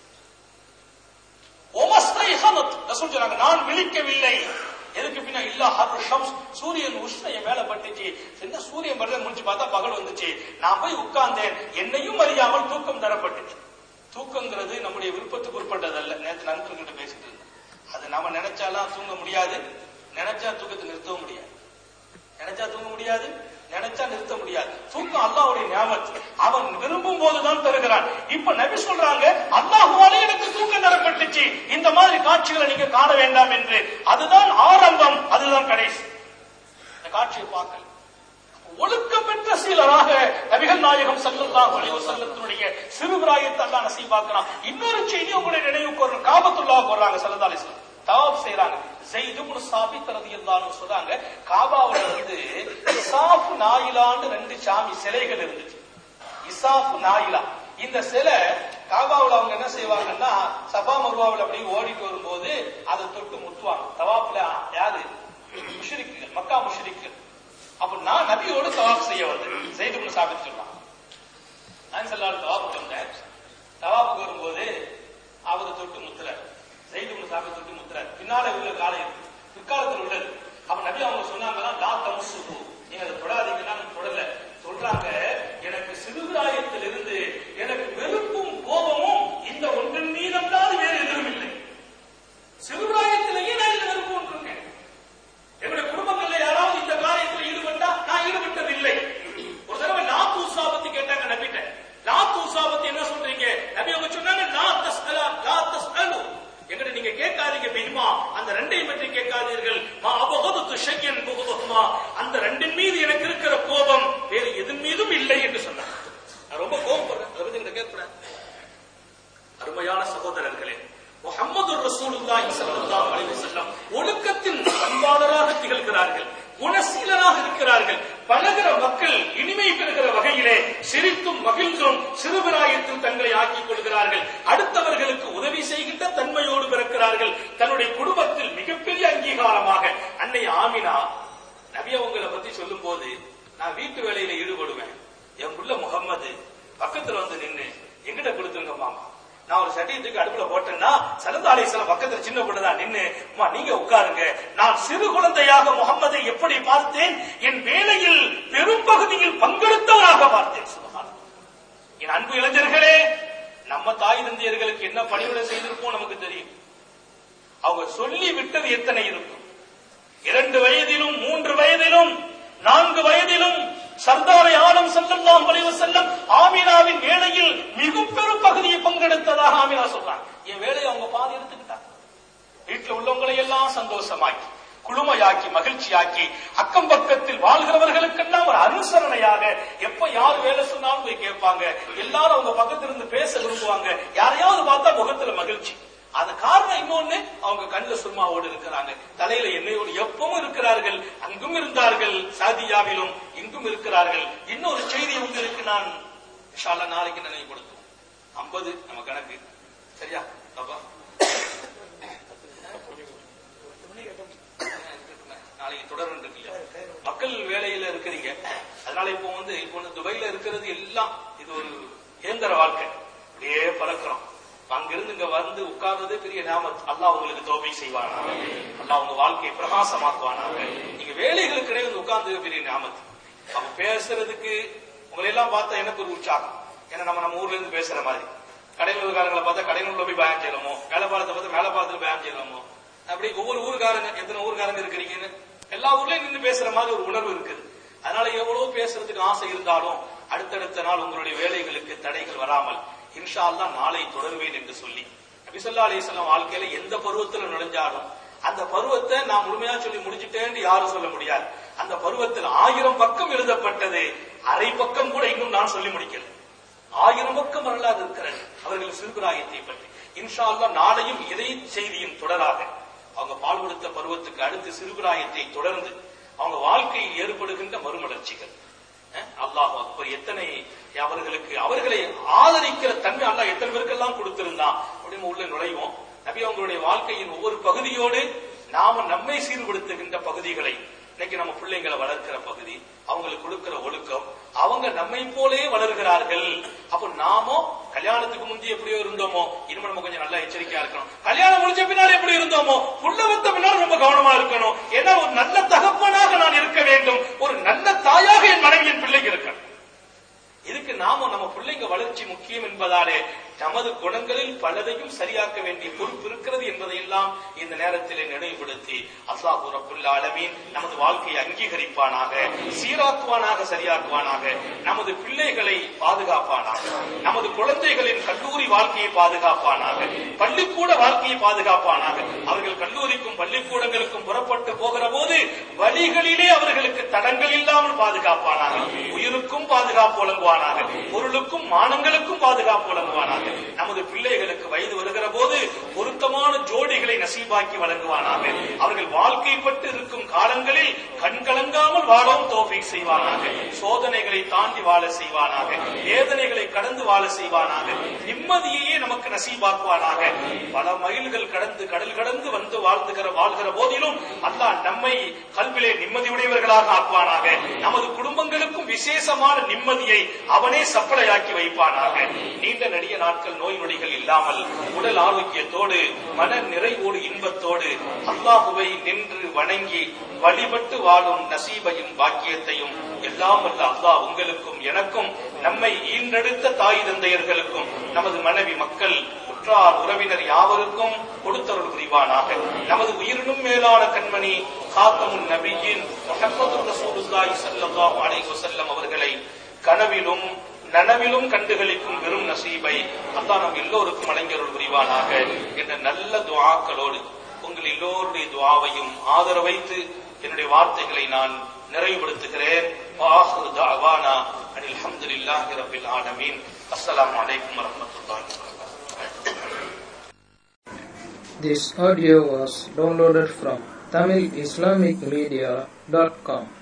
ஒமஸ்தைஹமத் ரசூல் சொல்றாங்க நான் விழிக்கவில்லை எதுக்கு பின்ன இல்ல ஹர் ஷம்ஸ் சூரியன் உஷ்ணம் என் மேல பட்டுச்சு என்ன சூரியன் படுறத முடிச்சு பார்த்தா பகல் வந்துச்சு நான் போய் உட்கார்ந்தேன் என்னையும் அறியாமல் தூக்கம் தரப்பட்டுச்சு தூக்கங்கிறது நம்முடைய விருப்பத்துக்கு உட்பட்டதல்ல நேற்று நண்பர்கிட்ட பேசிட்டு இருந்தேன் அது நாம நினைச்சாலாம் தூங்க முடியாது நினைச்சா தூக்கத்தை நிறுத்தவும் முடியாது நினைச்சா தூங்க முடியாது நினைச்சா நிறுத்த முடியாது தூக்கம் அல்லாஹ்வுடைய ஞாபகம் அவன் விரும்பும் போதுதான் தருகிறான் இப்ப நபி சொல்றாங்க அல்லாஹுவாலே எனக்கு தூக்கம் தரப்பட்டுச்சு இந்த மாதிரி காட்சிகளை நீங்க காண வேண்டாம் என்று அதுதான் ஆரம்பம் அதுதான் கடைசி இந்த காட்சியை பார்க்கல ஒழுக்கம் பெற்ற சீலராக நபிகள் நாயகம் ஸல்லல்லாஹு அலைஹி வஸல்லத்தினுடைய சிறுபிராயத்தை அல்லாஹ் நசீபாக்கலாம் இன்னொரு செய்தி உங்களுடைய நினைவுக்கு ஒரு காபத்துல்லாஹ் வர்றாங்க ஸல்லல்லாஹு அலைஹி வஸல்லம் தவாப் செய்றாங்க ஜெயித் இப்னு சாபித் ரலியல்லாஹு அன்ஹு சொல்றாங்க காபாவுல வந்து இசாஃப் நாயிலான்னு ரெண்டு சாமி சிலைகள் இருந்துச்சு இசாஃப் நாயிலா இந்த சிலை காபாவுல அவங்க என்ன செய்வாங்கன்னா சபா மருவாவுல அப்படியே ஓடிட்டு வரும்போது அதை தொட்டு முட்டுவாங்க தவாப்ல யாரு முஷ்ரிக்குகள் மக்கா முஷ்ரிக்குகள் அப்ப நான் நபியோடு தவாப் செய்ய வந்தேன் ஜெயித் இப்னு சாபித் சொல்றான் நான் சொல்லால் தவாப்புக்கு வந்தேன் தவாப்புக்கு வரும்போது அவரை தொட்டு முத்துறாரு ஜெயித் இப்னு சாபித் தொட்டு முத்துறாரு பின்னால உள்ள காலம் இருக்கு பிற்காலத்தில் உள்ளது அப்ப நபி அவங்க சொன்னாங்கன்னா லா தமசுகு நீங்க அதை தொடாதீங்கன்னா நான் தொடல சொல்றாங்க எனக்கு சிறுபிராயத்திலிருந்து எனக்கு வெறுப்பும் கோபமும் இந்த ஒன்றின் மீதம்தான் வேறு எதுவும் இல்லை சிறுபிராயத்திலேயே நான் இதுல வெறுப்பு கொண்டிருக்கேன் என்னுடைய குடும்பங்கள்ல யாராவது இந்த காரியத்தில் ஈடுபட்டா நான் ஈடுபட்டதில்லை ஒரு தடவை லாத்தூசா பத்தி கேட்டாங்க நபிட்ட லாத்தூசா பத்தி என்ன சொல்றீங்க நபி அவங்க சொன்னாங்க லா தஸ்அலா லா தஸ்அலு எங்கிட்ட நீங்க கேட்காதீங்க பிஹிமா அந்த ரெண்டையும் பற்றி கேட்காதீர்கள் மா அபகது ஷையன் புகுதுமா அந்த ரெண்டின் மீது எனக்கு இருக்கிற கோபம் வேறு எதன் மீதும் இல்லை என்று சொன்னாங்க நான் ரொம்ப கோபப்படுறேன் அதை பத்தி எங்கிட்ட கேட்கிறேன் அருமையான சகோதரர்களே முகமது ரசூலுல்லாஹி ஸல்லல்லாஹு அலைஹி வஸல்லம் ஒழுக்கத்தின் பண்பாளராக திகழ்கிறார்கள் குணசீலராக இருக்கிறார்கள் பழகிற மக்கள் இனிமை பெறுகிற வகையிலே சிரித்தும் மகிழ்ந்தும் சிறுபிராயத்தில் தங்களை ஆக்கிக் கொள்கிறார்கள் அடுத்தவர்களுக்கு உதவி செய்கின்ற தன்மையோடு பிறக்கிறார்கள் தன்னுடைய குடும்பத்தில் மிகப்பெரிய அங்கீகாரமாக அன்னை ஆமினா நபி அவங்களை பத்தி சொல்லும் போது நான் வீட்டு வேலையில ஈடுபடுவேன் என் புள்ள முகம்மது பக்கத்துல வந்து நின்னு எங்கிட்ட கொடுத்துருங்க மாமா நான் ஒரு சட்டியை தூக்கி அடுப்புல போட்டேன்னா சலந்தாலை சில பக்கத்துல சின்ன பொண்ணுதான் நின்னு அம்மா நீங்க உட்காருங்க நான் சிறு குழந்தையாக முகம்மதை எப்படி பார்த்தேன் என் வேலையில் பெரும்பகுதியில் பங்கெடுத்தவராக பார்த்தேன் சுபஹானல்லாஹ். என் அன்பு இளைஞர்களே நம்ம தாய் தந்தையர்களுக்கு என்ன பணிவிடை செய்திருப்போம் நமக்கு தெரியும் அவங்க சொல்லி விட்டது எத்தனை இருக்கும் இரண்டு வயதிலும் மூன்று வயதிலும் நான்கு வயதிலும் சர்தாரை ஆலம் செல்லல்லாம் வளைவு செல்லம் ஆமினாவின் வேலையில் மிக பெரும் பகுதியை பங்கெடுத்ததாக ஆமினா சொல்றாங்க என் வேலையை அவங்க பாதி எடுத்துக்கிட்டாங்க வீட்டுல உள்ளவங்களை எல்லாம் சந்தோஷமாக்கி குழுமையாக்கி மகிழ்ச்சியாக்கி அக்கம் பக்கத்தில் வாழ்கிறவர்களுக்கெல்லாம் ஒரு அனுசரணையாக எப்ப யார் வேலை சொன்னாலும் போய் கேட்பாங்க எல்லாரும் அவங்க பக்கத்துல இருந்து பேச விரும்புவாங்க யாரையாவது பார்த்தா முகத்துல மகிழ்ச்சி அது காரணம் இன்னொன்னு அவங்க கண்ணுல சும்மாவோடு இருக்கிறாங்க தலையில எண்ணெயோடு எப்பவும் இருக்கிறார்கள் அங்கும் இருந்தார்கள் சாதியாவிலும் இங்கும் இருக்கிறார்கள் இன்னொரு செய்தி உங்களுக்கு நான் இன்ஷா அல்லாஹ் நாளைக்கு நினைவுபடுத்துவோம் ஐம்பது நம்ம கணக்கு சரியா பாப்பா நாளைக்கு தொடர் இருக்கு மக்கள் வேலையில இருக்கிறீங்க அதனால இப்போ வந்து இப்போ வந்து துபாயில இருக்கிறது எல்லாம் இது ஒரு இயந்திர வாழ்க்கை அப்படியே பறக்கிறோம் அங்கிருந்து இங்க வந்து உட்கார்றதே பெரிய நாமத் அல்லாஹ் உங்களுக்கு தோபை செய்வானா அல்லாஹ் உங்க வாழ்க்கையை பிரகாசமாக்குவானாக நீங்க வேலைகளுக்கு இடையே வந்து உட்கார்ந்து பெரிய நாமத் அப்ப பேசுறதுக்கு உங்களை எல்லாம் பார்த்தா எனக்கு ஒரு உற்சாகம் ஏன்னா நம்ம நம்ம ஊர்ல இருந்து பேசுற மாதிரி கடையில் உள்ளக்காரங்களை பார்த்தா கடையில் உள்ள போய் பயம் செய்யலாமோ மேல பாலத்தை பார்த்தா மேல பாலத்துல பயம் செய்யலாமோ அப்படி ஒவ்வொரு ஊருக்காரங்க எத்தனை ஊருக்காரங்க இருக்கிறீங்கன்னு எல்லா ஊர்லயும் நின்று பேசுற மாதிரி ஒரு உணர்வு இருக்குது அதனால எவ்வளவு பேசுறதுக்கு ஆசை இருந்தாலும் அடுத்தடுத்த நாள் உங்களுடைய வேலைகளுக்கு தடைகள் வராமல் இன்ஷா அல்லாஹ் நாளை தொடருவேன் என்று சொல்லி நபிசல்லா அலிஸ்லாம் வாழ்க்கையில எந்த பருவத்துல நுழைஞ்சாலும் அந்த பருவத்தை நான் முழுமையா சொல்லி முடிச்சிட்டேன்னு யாரும் சொல்ல முடியாது அந்த பருவத்தில் ஆயிரம் பக்கம் எழுதப்பட்டது அரை பக்கம் கூட இன்னும் நான் சொல்லி முடிக்கல ஆயிரம் பக்கம் வரலாறு இருக்கிறது அவர்கள் சிறுபிராயத்தை பற்றி இன்ஷா அல்லாஹ் நாளையும் இதே செய்தியின் தொடராக அவங்க பால் கொடுத்த பருவத்துக்கு அடுத்து சிறுபிராயத்தை தொடர்ந்து அவங்க வாழ்க்கையில் ஏற்படுகின்ற மறுமலர்ச்சிகள் அஹ் அல்லாஹ் அக்பர் எத்தனை அவர்களுக்கு அவர்களை ஆதரிக்கிற தன்மை அல்லாஹ் எத்தனை பேருக்கெல்லாம் கொடுத்திருந்தான் அப்படின்னு உள்ள நுழைவோம் நபி அவங்களுடைய வாழ்க்கையின் ஒவ்வொரு பகுதியோடு நாம நம்மை சீர்படுத்துகின்ற பகுதிகளை இன்னைக்கு நம்ம பிள்ளைங்களை வளர்க்கிற பகுதி அவங்களுக்கு கொடுக்கிற ஒழுக்கம் அவங்க நம்மை போலே வளர்கிறார்கள் அப்ப நாமோ கல்யாணத்துக்கு முந்தி எப்படியோ இருந்தோமோ இனிமே நம்ம கொஞ்சம் நல்லா எச்சரிக்கையா இருக்கணும் கல்யாணம் முடிஞ்ச பின்னால் எப்படி இருந்தோமோ புள்ள வந்த பின்னால் ரொம்ப கவனமா இருக்கணும் ஏன்னா ஒரு நல்ல தகப்பனாக நான் இருக்க வேண்டும் ஒரு நல்ல தாயாக என் மனைவியின் பிள்ளைக்கு இருக்கணும் இதுக்கு நாம நம்ம பிள்ளைங்க வளர்ச்சி முக்கியம் என்பதாலே நமது குணங்களில் பலதையும் சரியாக்க வேண்டிய பொறுப்பு இருக்கிறது என்பதையெல்லாம் இந்த நேரத்திலே நினைவுபடுத்தி அல்லாஹு ரப்புல் ஆலமீன் நமது வாழ்க்கையை அங்கீகரிப்பானாக சீராக்குவானாக சரியாக்குவானாக நமது பிள்ளைகளை பாதுகாப்பானாக நமது குழந்தைகளின் கல்லூரி வாழ்க்கையை பாதுகாப்பானாக பள்ளிக்கூட வாழ்க்கையை பாதுகாப்பானாக அவர்கள் கல்லூரிக்கும் பள்ளிக்கூடங்களுக்கும் புறப்பட்டு போகிற போது வழிகளிலே அவர்களுக்கு தடங்கள் இல்லாமல் பாதுகாப்பானாக உயிருக்கும் பாதுகாப்பு வழங்குவானாக பொருளுக்கும் மானங்களுக்கும் பாதுகாப்பு வழங்குவானாக நமது பிள்ளைகளுக்கு வயது வருகிற போது பொருத்தமான ஜோடிகளை நசீபாக்கி வழங்குவானாக அவர்கள் வாழ்க்கைப்பட்டு இருக்கும் காலங்களில் கண்கலங்காமல் வாழவும் தோஃபிக் செய்வானாக சோதனைகளை தாண்டி வாழ செய்வானாக வேதனைகளை கடந்து வாழ செய்வானாக நிம்மதியையே நமக்கு நசீபாக்குவானாக பல மைல்கள் கடந்து கடல் கடந்து வந்து வாழ்ந்துகிற வாழ்கிற போதிலும் அல்லாஹ் நம்மை கல்விலே நிம்மதியுடையவர்களாக ஆக்குவானாக நமது குடும்பங்களுக்கும் விசேஷமான நிம்மதியை அவனே சப்பளையாக்கி வைப்பானாக நீண்ட நெடிய நாட்கள் நோய் நொடிகள் இல்லாமல் உடல் ஆரோக்கியத்தோடு மன நிறைவோடு இன்பத்தோடு அல்லாஹுவை நின்று வணங்கி வழிபட்டு வாழும் நசீபையும் பாக்கியத்தையும் எல்லாம் வல்ல அல்லாஹ் உங்களுக்கும் எனக்கும் நம்மை ஈன்றெடுத்த தாய் தந்தையர்களுக்கும் நமது மனைவி மக்கள் உற்றார் உறவினர் யாவருக்கும் கொடுத்தருள் புரிவானாக நமது உயிரினும் மேலான கண்மணி காத்தமுன் நபியின் முஹம்மது ரசூலுல்லாஹி ஸல்லல்லாஹு அலைஹி வஸல்லம் அவர்களை கனவிலும் நனவிலும் கண்டுகளிக்கும் வெறும் நசீபை அல்லாஹ் நம் எல்லோருக்கும் அலைஞருள் புரிவானாக என்ற நல்ல துஆக்களோடு உங்கள் எல்லோருடைய துஆவையும் ஆதரவைத்து என்னுடைய வார்த்தைகளை நான் நிறைவுபடுத்துகிறேன் வாஹிரு தஅவானா அனில் ஹம்துலில்லாஹி ரப்பில் ஆலமீன் அஸ்ஸலாமு அலைக்கும் வரஹ்மத்துல்லாஹி வபரகாத்துஹு This audio was downloaded from TamilIslamicMedia.com.